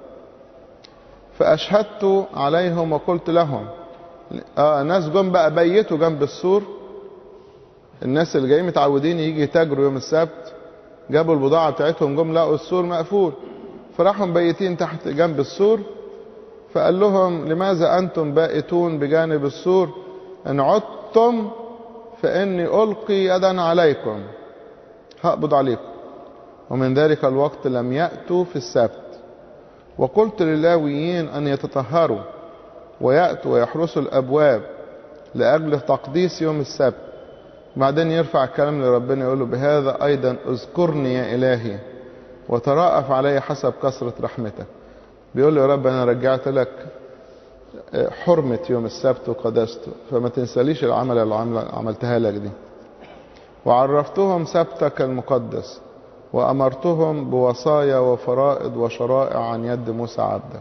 فأشهدت عليهم وقلت لهم آه ناس جم بقى بيتوا جنب السور الناس اللي جايين متعودين يجي يتاجروا يوم السبت جابوا البضاعة بتاعتهم جم لقوا السور مقفول فراحوا مبيتين تحت جنب السور فقال لهم لماذا أنتم بائتون بجانب السور إن عدتم فإني ألقي يدا عليكم هقبض عليكم ومن ذلك الوقت لم يأتوا في السبت وقلت للاويين أن يتطهروا ويأتوا ويحرسوا الأبواب لأجل تقديس يوم السبت بعدين يرفع الكلام لربنا يقول له بهذا أيضا اذكرني يا إلهي وتراءف علي حسب كثرة رحمتك بيقول له يا رب أنا رجعت لك حرمة يوم السبت وقدسته فما تنساليش العمل اللي عملتها لك دي وعرفتهم سبتك المقدس وأمرتهم بوصايا وفرائض وشرائع عن يد موسى عبدك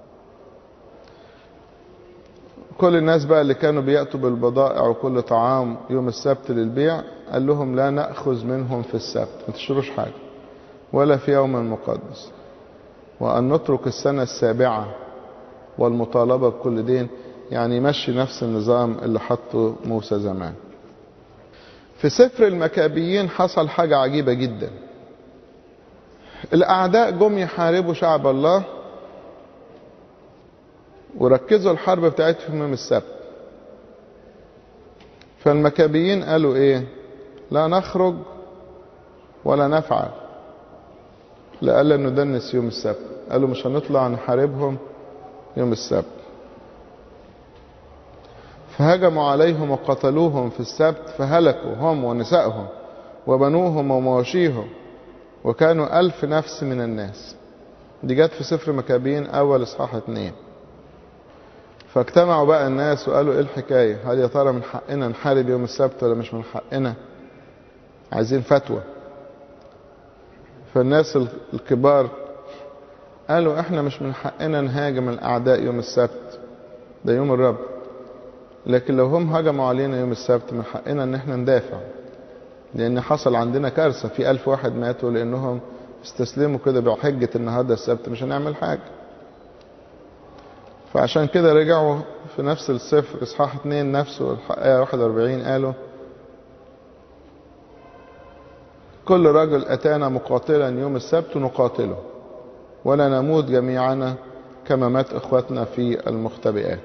كل الناس بقى اللي كانوا بيأتوا بالبضائع وكل طعام يوم السبت للبيع قال لهم لا نأخذ منهم في السبت ما تشتروش حاجة ولا في يوم مقدس وأن نترك السنة السابعة والمطالبة بكل دين يعني يمشي نفس النظام اللي حطه موسى زمان في سفر المكابيين حصل حاجة عجيبة جدا الأعداء جم يحاربوا شعب الله وركزوا الحرب بتاعتهم يوم السبت فالمكابيين قالوا ايه لا نخرج ولا نفعل لألا ندنس يوم السبت قالوا مش هنطلع نحاربهم يوم السبت فهجموا عليهم وقتلوهم في السبت فهلكوا هم ونسائهم وبنوهم ومواشيهم وكانوا ألف نفس من الناس دي جت في سفر مكابين أول إصحاح اتنين فاجتمعوا بقى الناس وقالوا ايه الحكاية هل يا ترى من حقنا نحارب يوم السبت ولا مش من حقنا عايزين فتوى فالناس الكبار قالوا احنا مش من حقنا نهاجم الاعداء يوم السبت ده يوم الرب لكن لو هم هجموا علينا يوم السبت من حقنا ان احنا ندافع لان حصل عندنا كارثة في الف واحد ماتوا لانهم استسلموا كده بحجة النهاردة السبت مش هنعمل حاجة فعشان كده رجعوا في نفس الصفر اصحاح 2 نفسه آية 41 قالوا كل رجل أتانا مقاتلا يوم السبت نقاتله ولا نموت جميعنا كما مات إخوتنا في المختبئات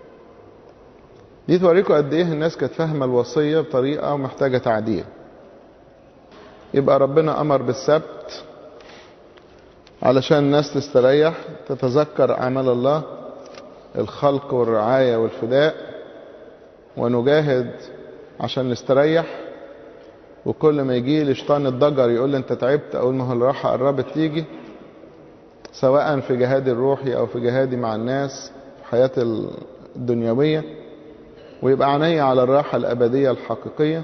دي توريكم قد إيه الناس كانت فاهمة الوصية بطريقة محتاجة تعديل يبقى ربنا أمر بالسبت علشان الناس تستريح تتذكر أعمال الله الخلق والرعاية والفداء ونجاهد عشان نستريح وكل ما يجي لي شيطان الضجر يقول لي انت تعبت اقول ما هو الراحه قربت تيجي سواء في جهادي الروحي او في جهادي مع الناس في حياتي الدنيويه ويبقى عيني على الراحه الابديه الحقيقيه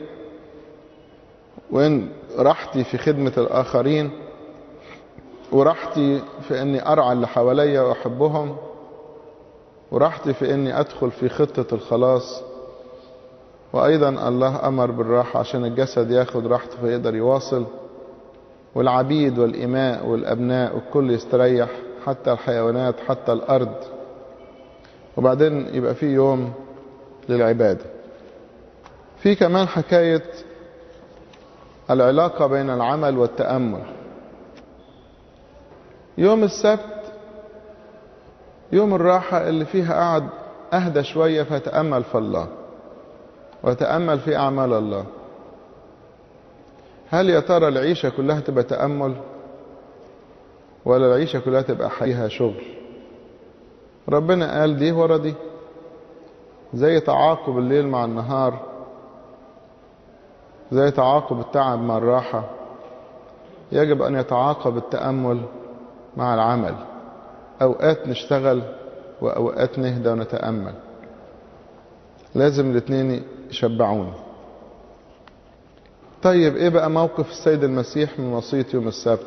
وان راحتي في خدمه الاخرين وراحتي في اني ارعى اللي حواليا واحبهم وراحتي في اني ادخل في خطه الخلاص وأيضا الله أمر بالراحة عشان الجسد ياخد راحته فيقدر يواصل والعبيد والإماء والأبناء والكل يستريح حتى الحيوانات حتى الأرض وبعدين يبقى في يوم للعبادة في كمان حكاية العلاقة بين العمل والتأمل يوم السبت يوم الراحة اللي فيها قعد أهدى شوية فتأمل في الله وتأمل في أعمال الله هل يا ترى العيشة كلها تبقى تأمل ولا العيشة كلها تبقى فيها شغل ربنا قال دي ورا دي زي تعاقب الليل مع النهار زي تعاقب التعب مع الراحة يجب أن يتعاقب التأمل مع العمل أوقات نشتغل وأوقات نهدى ونتأمل لازم الاثنين يشبعون طيب ايه بقى موقف السيد المسيح من وصية يوم السبت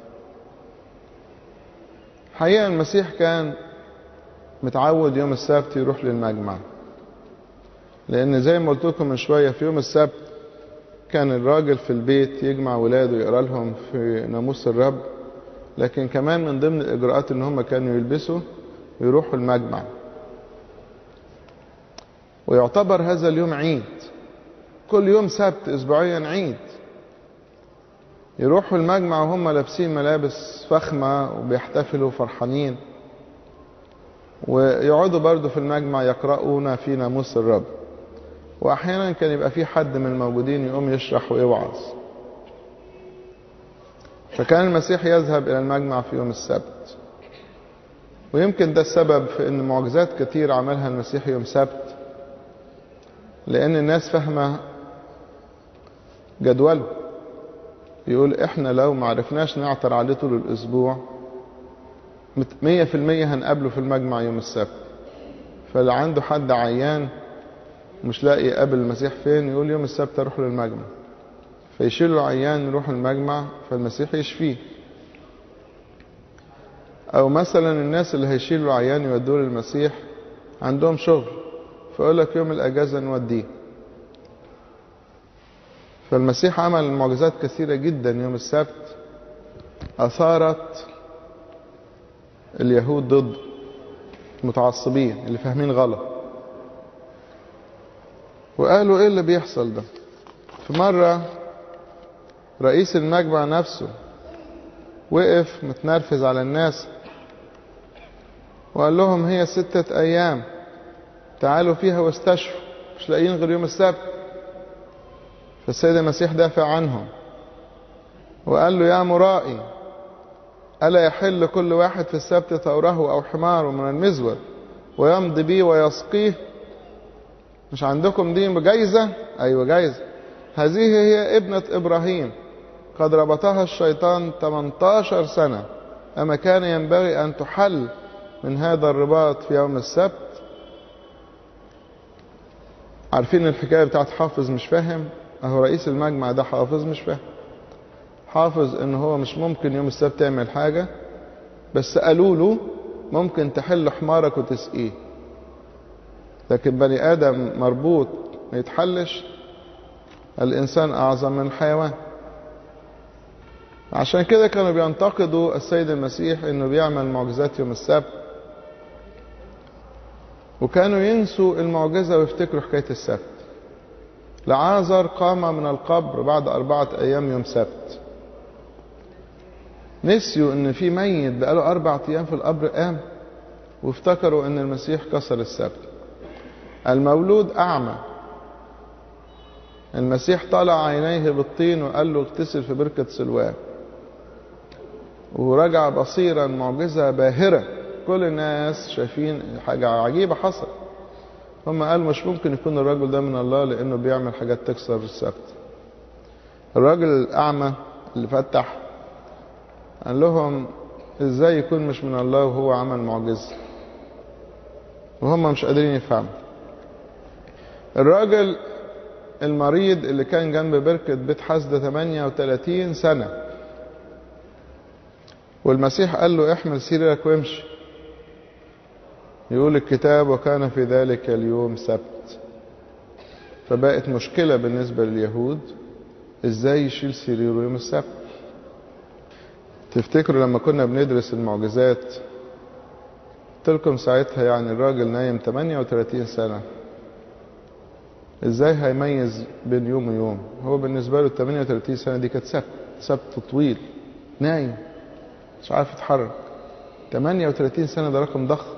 حقيقة المسيح كان متعود يوم السبت يروح للمجمع لان زي ما قلت لكم من شوية في يوم السبت كان الراجل في البيت يجمع ولاده يقرا لهم في ناموس الرب لكن كمان من ضمن الاجراءات ان هم كانوا يلبسوا ويروحوا المجمع ويعتبر هذا اليوم عيد كل يوم سبت اسبوعيا عيد يروحوا المجمع وهم لابسين ملابس فخمة وبيحتفلوا فرحانين ويقعدوا برضو في المجمع يقرؤون في ناموس الرب واحيانا كان يبقى في حد من الموجودين يقوم يشرح ويوعظ فكان المسيح يذهب الى المجمع في يوم السبت ويمكن ده السبب في ان معجزات كتير عملها المسيح يوم سبت لان الناس فاهمه جدوله يقول احنا لو ما عرفناش نعثر عليه طول الاسبوع مية في المية هنقابله في المجمع يوم السبت فاللي عنده حد عيان مش لاقي يقابل المسيح فين يقول يوم السبت اروح للمجمع فيشيلوا العيان يروح المجمع فالمسيح يشفيه او مثلا الناس اللي هيشيلوا عيان يودوه للمسيح عندهم شغل فيقول لك يوم الاجازه نوديه فالمسيح عمل معجزات كثيرة جدا يوم السبت أثارت اليهود ضد المتعصبين اللي فاهمين غلط وقالوا ايه اللي بيحصل ده في مرة رئيس المجمع نفسه وقف متنرفز على الناس وقال لهم هي ستة أيام تعالوا فيها واستشفوا مش لاقيين غير يوم السبت فالسيد المسيح دافع عنهم وقال له يا مرائي ألا يحل كل واحد في السبت ثوره أو حماره من المزود ويمضي بيه ويسقيه مش عندكم دي بجايزة أيوة جايزة هذه هي ابنة إبراهيم قد ربطها الشيطان 18 سنة أما كان ينبغي أن تحل من هذا الرباط في يوم السبت عارفين الحكاية بتاعت حافظ مش فاهم اهو رئيس المجمع ده حافظ مش فاهم حافظ ان هو مش ممكن يوم السبت يعمل حاجة بس قالوا له ممكن تحل حمارك وتسقيه لكن بني ادم مربوط ما يتحلش الانسان اعظم من الحيوان عشان كده كانوا بينتقدوا السيد المسيح انه بيعمل معجزات يوم السبت وكانوا ينسوا المعجزة ويفتكروا حكاية السبت لعازر قام من القبر بعد أربعة أيام يوم سبت نسيوا ان في ميت بقاله أربعة أيام في القبر قام وافتكروا ان المسيح كسر السبت المولود أعمى المسيح طلع عينيه بالطين وقال له اغتسل في بركة سلوان ورجع بصيرا معجزة باهرة كل الناس شايفين حاجة عجيبة حصل هم قالوا مش ممكن يكون الراجل ده من الله لأنه بيعمل حاجات تكسر السبت الراجل الأعمى اللي فتح قال لهم ازاي يكون مش من الله وهو عمل معجزة وهم مش قادرين يفهموا الراجل المريض اللي كان جنب بركة بيت حسدة 38 سنة والمسيح قال له احمل سريرك وامشي يقول الكتاب وكان في ذلك اليوم سبت فبقت مشكلة بالنسبة لليهود ازاي يشيل سريره يوم السبت تفتكروا لما كنا بندرس المعجزات قلت لكم ساعتها يعني الراجل نايم 38 سنة ازاي هيميز بين يوم ويوم هو بالنسبة له ال 38 سنة دي كانت سبت سبت طويل نايم مش عارف يتحرك 38 سنة ده رقم ضخم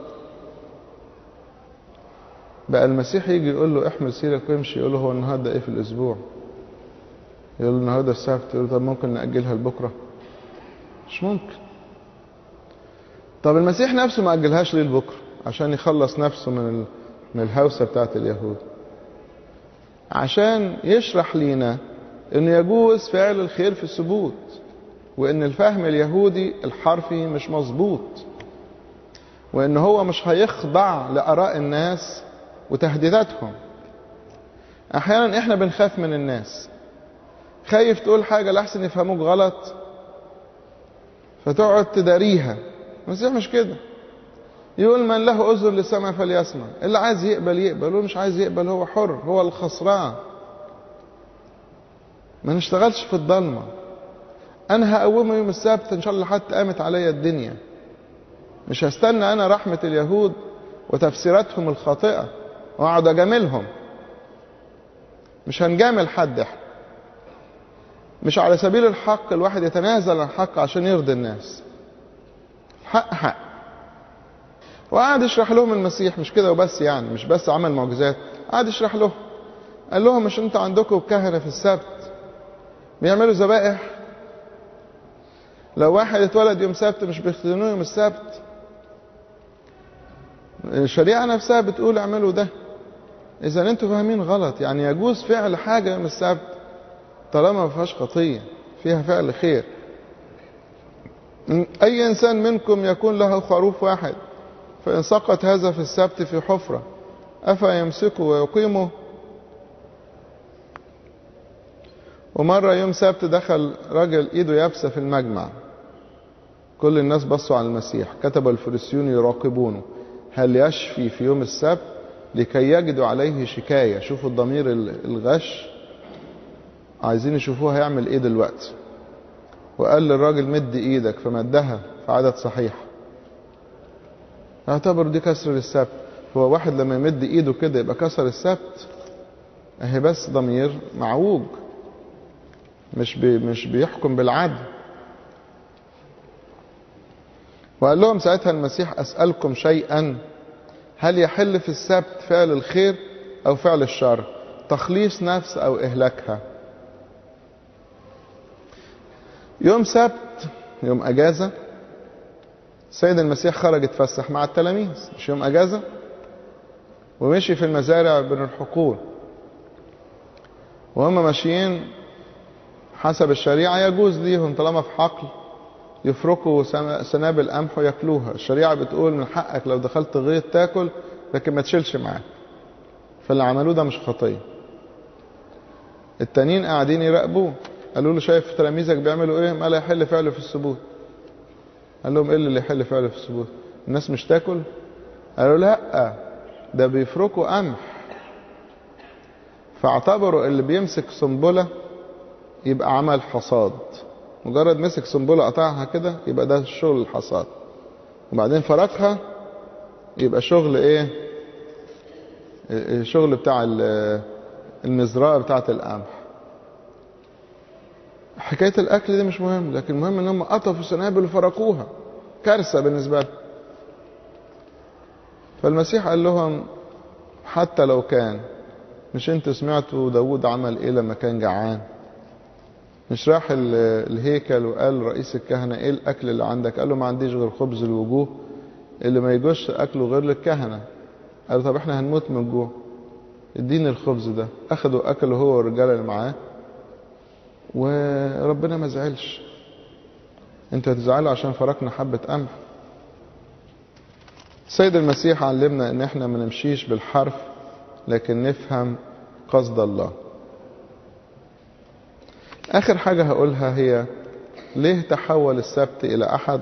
بقى المسيح يجي يقول له احمل سيرك وامشي يقول له هو النهارده ايه في الاسبوع يقول له النهارده السبت يقول له طب ممكن نأجلها لبكره مش ممكن طب المسيح نفسه ما أجلهاش ليه لبكره عشان يخلص نفسه من من الهوسة بتاعت اليهود عشان يشرح لينا انه يجوز فعل الخير في الثبوت وان الفهم اليهودي الحرفي مش مظبوط وان هو مش هيخضع لاراء الناس وتهديداتهم احيانا احنا بنخاف من الناس خايف تقول حاجه لحسن يفهموك غلط فتقعد تداريها المسيح مش كده يقول من له اذن للسمع فليسمع اللي عايز يقبل يقبل واللي مش عايز يقبل هو حر هو الخسران ما نشتغلش في الضلمه انا هقومه يوم السبت ان شاء الله حتى قامت عليا الدنيا مش هستنى انا رحمه اليهود وتفسيراتهم الخاطئه واقعد اجاملهم مش هنجامل حد احنا مش على سبيل الحق الواحد يتنازل عن الحق عشان يرضي الناس حق حق وقعد يشرح لهم المسيح مش كده وبس يعني مش بس عمل معجزات قعد يشرح لهم قال لهم مش انتوا عندكم كهنة في السبت بيعملوا ذبائح لو واحد اتولد يوم سبت مش بيختنوه يوم السبت الشريعة نفسها بتقول اعملوا ده اذا انتوا فاهمين غلط يعني يجوز فعل حاجة يوم السبت طالما ما فيهاش خطية فيها فعل خير أي إنسان منكم يكون له خروف واحد فإن سقط هذا في السبت في حفرة أفيمسكه ويقيمه ومرة يوم سبت دخل رجل إيده يابسة في المجمع كل الناس بصوا على المسيح كتب الفريسيون يراقبونه هل يشفي في يوم السبت لكي يجدوا عليه شكاية شوفوا الضمير الغش عايزين يشوفوه هيعمل ايه دلوقتي وقال للراجل مد ايدك فمدها في عدد صحيح اعتبر دي كسر للسبت هو واحد لما يمد ايده كده يبقى كسر السبت اهي بس ضمير معوج مش بي مش بيحكم بالعدل وقال لهم ساعتها المسيح اسالكم شيئا هل يحل في السبت فعل الخير او فعل الشر تخليص نفس او اهلاكها يوم سبت يوم اجازه السيد المسيح خرج يتفسح مع التلاميذ مش يوم اجازه ومشي في المزارع بين الحقول وهم ماشيين حسب الشريعة يجوز ليهم طالما في حقل يفركوا سنابل قمح وياكلوها الشريعة بتقول من حقك لو دخلت غيط تاكل لكن ما تشيلش معاك فاللي عملوه ده مش خطية التانيين قاعدين يراقبوه قالوا له شايف تلاميذك بيعملوا ايه ما لا يحل فعله في السبوت قال لهم ايه اللي يحل فعله في السبوت الناس مش تاكل قالوا لا ده بيفركوا قمح فاعتبروا اللي بيمسك سنبله يبقى عمل حصاد مجرد مسك سنبلة قطعها كده يبقى ده شغل الحصاد وبعدين فركها يبقى شغل ايه الشغل بتاع المزرعة بتاعة القمح حكاية الأكل دي مش مهم لكن المهم إن هم قطفوا سنابل وفركوها كارثة بالنسبة لهم فالمسيح قال لهم حتى لو كان مش انتوا سمعتوا داود عمل ايه لما كان جعان مش راح الهيكل وقال رئيس الكهنة ايه الاكل اللي عندك قال له ما عنديش غير خبز الوجوه اللي ما يجوش اكله غير للكهنة قال طب احنا هنموت من الجوع اديني الخبز ده اخدوا اكله هو والرجاله اللي معاه وربنا ما زعلش انت هتزعلوا عشان فرقنا حبة قمح السيد المسيح علمنا ان احنا ما نمشيش بالحرف لكن نفهم قصد الله اخر حاجة هقولها هي ليه تحول السبت الى احد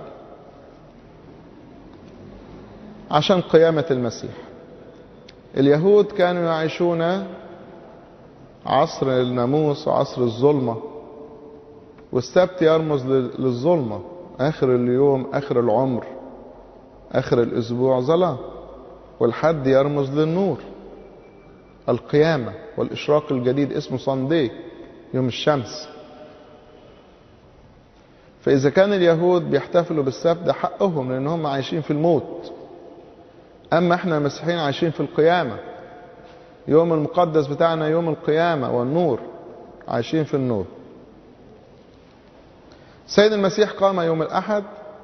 عشان قيامة المسيح اليهود كانوا يعيشون عصر الناموس وعصر الظلمة والسبت يرمز للظلمة آخر اليوم آخر العمر آخر الأسبوع ظلام والحد يرمز للنور القيامة والإشراق الجديد اسمه صندي يوم الشمس فإذا كان اليهود بيحتفلوا بالسبت ده حقهم لأن هم عايشين في الموت أما احنا المسيحيين عايشين في القيامة يوم المقدس بتاعنا يوم القيامة والنور عايشين في النور سيد المسيح قام يوم الأحد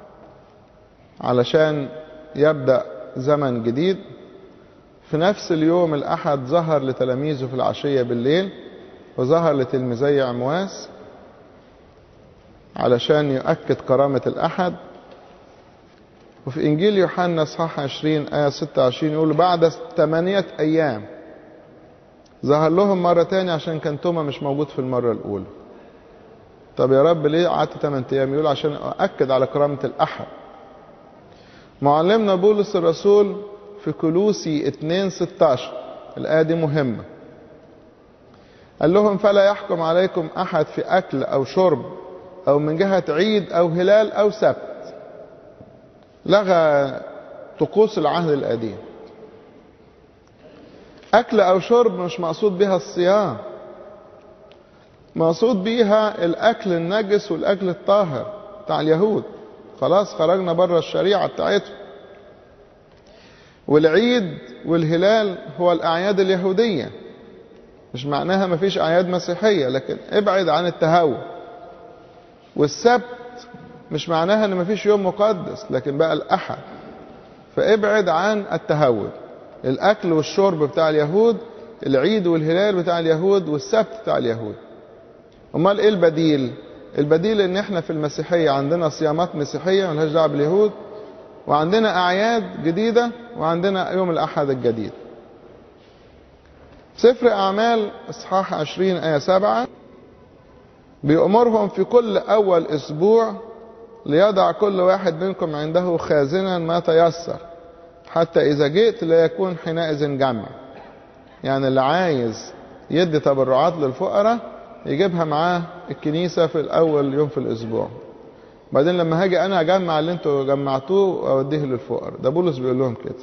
علشان يبدأ زمن جديد في نفس اليوم الأحد ظهر لتلاميذه في العشية بالليل وظهر لتلميذي عمواس علشان يؤكد كرامة الأحد وفي إنجيل يوحنا صح 20 آية 26 يقول بعد ثمانية أيام ظهر لهم مرة تاني عشان كان توما مش موجود في المرة الأولى طب يا رب ليه قعدت 8 أيام يقول عشان أؤكد على كرامة الأحد معلمنا بولس الرسول في كلوسي 2 16 الآية دي مهمة قال لهم فلا يحكم عليكم أحد في أكل أو شرب أو من جهة عيد أو هلال أو سبت لغى طقوس العهد القديم أكل أو شرب مش مقصود بها الصيام مقصود بيها الأكل النجس والأكل الطاهر بتاع اليهود خلاص خرجنا بره الشريعة بتاعتهم والعيد والهلال هو الأعياد اليهودية مش معناها مفيش أعياد مسيحية لكن ابعد عن التهور والسبت مش معناها ان مفيش يوم مقدس لكن بقى الأحد فابعد عن التهور الأكل والشرب بتاع اليهود العيد والهلال بتاع اليهود والسبت بتاع اليهود امال ايه البديل البديل ان احنا في المسيحية عندنا صيامات مسيحية ملهاش دعوة باليهود وعندنا اعياد جديدة وعندنا يوم الاحد الجديد سفر اعمال اصحاح 20 ايه 7 بيأمرهم في كل اول اسبوع ليضع كل واحد منكم عنده خازنا ما تيسر حتى اذا جئت لا يكون حينئذ جمع يعني اللي عايز يدي تبرعات للفقراء يجيبها معاه الكنيسة في الأول يوم في الأسبوع بعدين لما هاجي أنا أجمع اللي أنتوا جمعتوه وأوديه للفقراء ده بولس بيقول لهم كده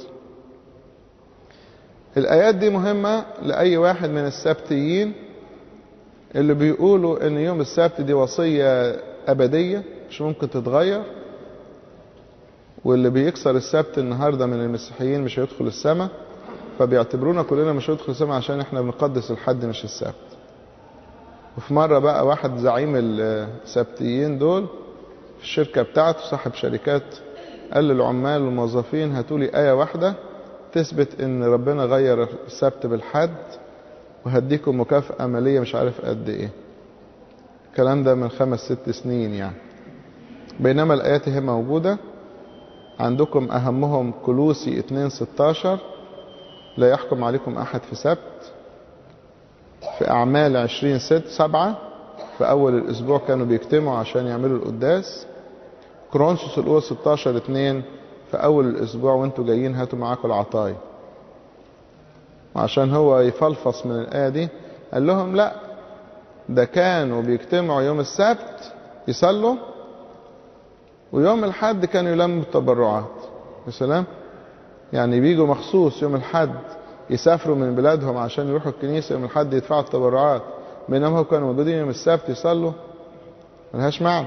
الآيات دي مهمة لأي واحد من السبتيين اللي بيقولوا إن يوم السبت دي وصية أبدية مش ممكن تتغير واللي بيكسر السبت النهارده من المسيحيين مش هيدخل السماء فبيعتبرونا كلنا مش هيدخل السماء عشان احنا بنقدس الحد مش السبت وفي مرة بقى واحد زعيم السبتيين دول في الشركة بتاعته صاحب شركات قال للعمال والموظفين هاتوا لي آية واحدة تثبت إن ربنا غير السبت بالحد وهديكم مكافأة مالية مش عارف قد إيه. الكلام ده من خمس ست سنين يعني. بينما الآيات هي موجودة عندكم أهمهم كلوسي 2 16 لا يحكم عليكم أحد في سبت في أعمال 20 ست سبعة في أول الأسبوع كانوا بيجتمعوا عشان يعملوا القداس كرونسوس الأولى 16 2 في أول الأسبوع وأنتوا جايين هاتوا معاكم العطايا وعشان هو يفلفص من الآية دي قال لهم لا ده كانوا بيجتمعوا يوم السبت يصلوا ويوم الحد كانوا يلموا التبرعات يا سلام يعني بيجوا مخصوص يوم الحد يسافروا من بلادهم عشان يروحوا الكنيسة يوم الحد يدفعوا التبرعات بينما هم كانوا موجودين يوم السبت يصلوا ملهاش معنى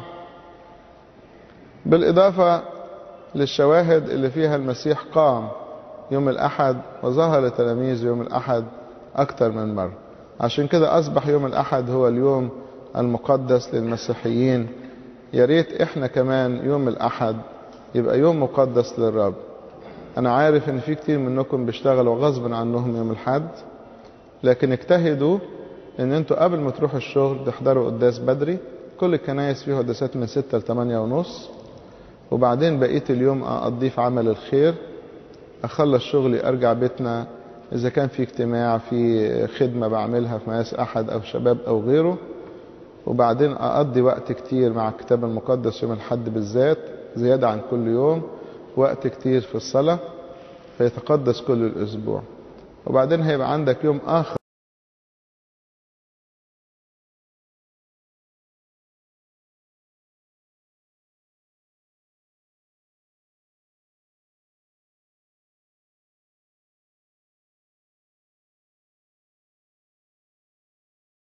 بالإضافة للشواهد اللي فيها المسيح قام يوم الأحد وظهر لتلاميذ يوم الأحد أكثر من مرة عشان كده أصبح يوم الأحد هو اليوم المقدس للمسيحيين يا ريت إحنا كمان يوم الأحد يبقى يوم مقدس للرب أنا عارف إن في كتير منكم بيشتغلوا غصب عنهم يوم الحد لكن اجتهدوا إن أنتوا قبل ما تروحوا الشغل تحضروا قداس بدري كل الكنايس فيها قداسات من ستة لتمانية ونص وبعدين بقية اليوم أقضيه في عمل الخير أخلص شغلي أرجع بيتنا إذا كان في اجتماع في خدمة بعملها في مقاس أحد أو شباب أو غيره وبعدين أقضي وقت كتير مع الكتاب المقدس يوم الحد بالذات زيادة عن كل يوم وقت كتير في الصلاة فيتقدس كل الأسبوع وبعدين هيبقى عندك يوم آخر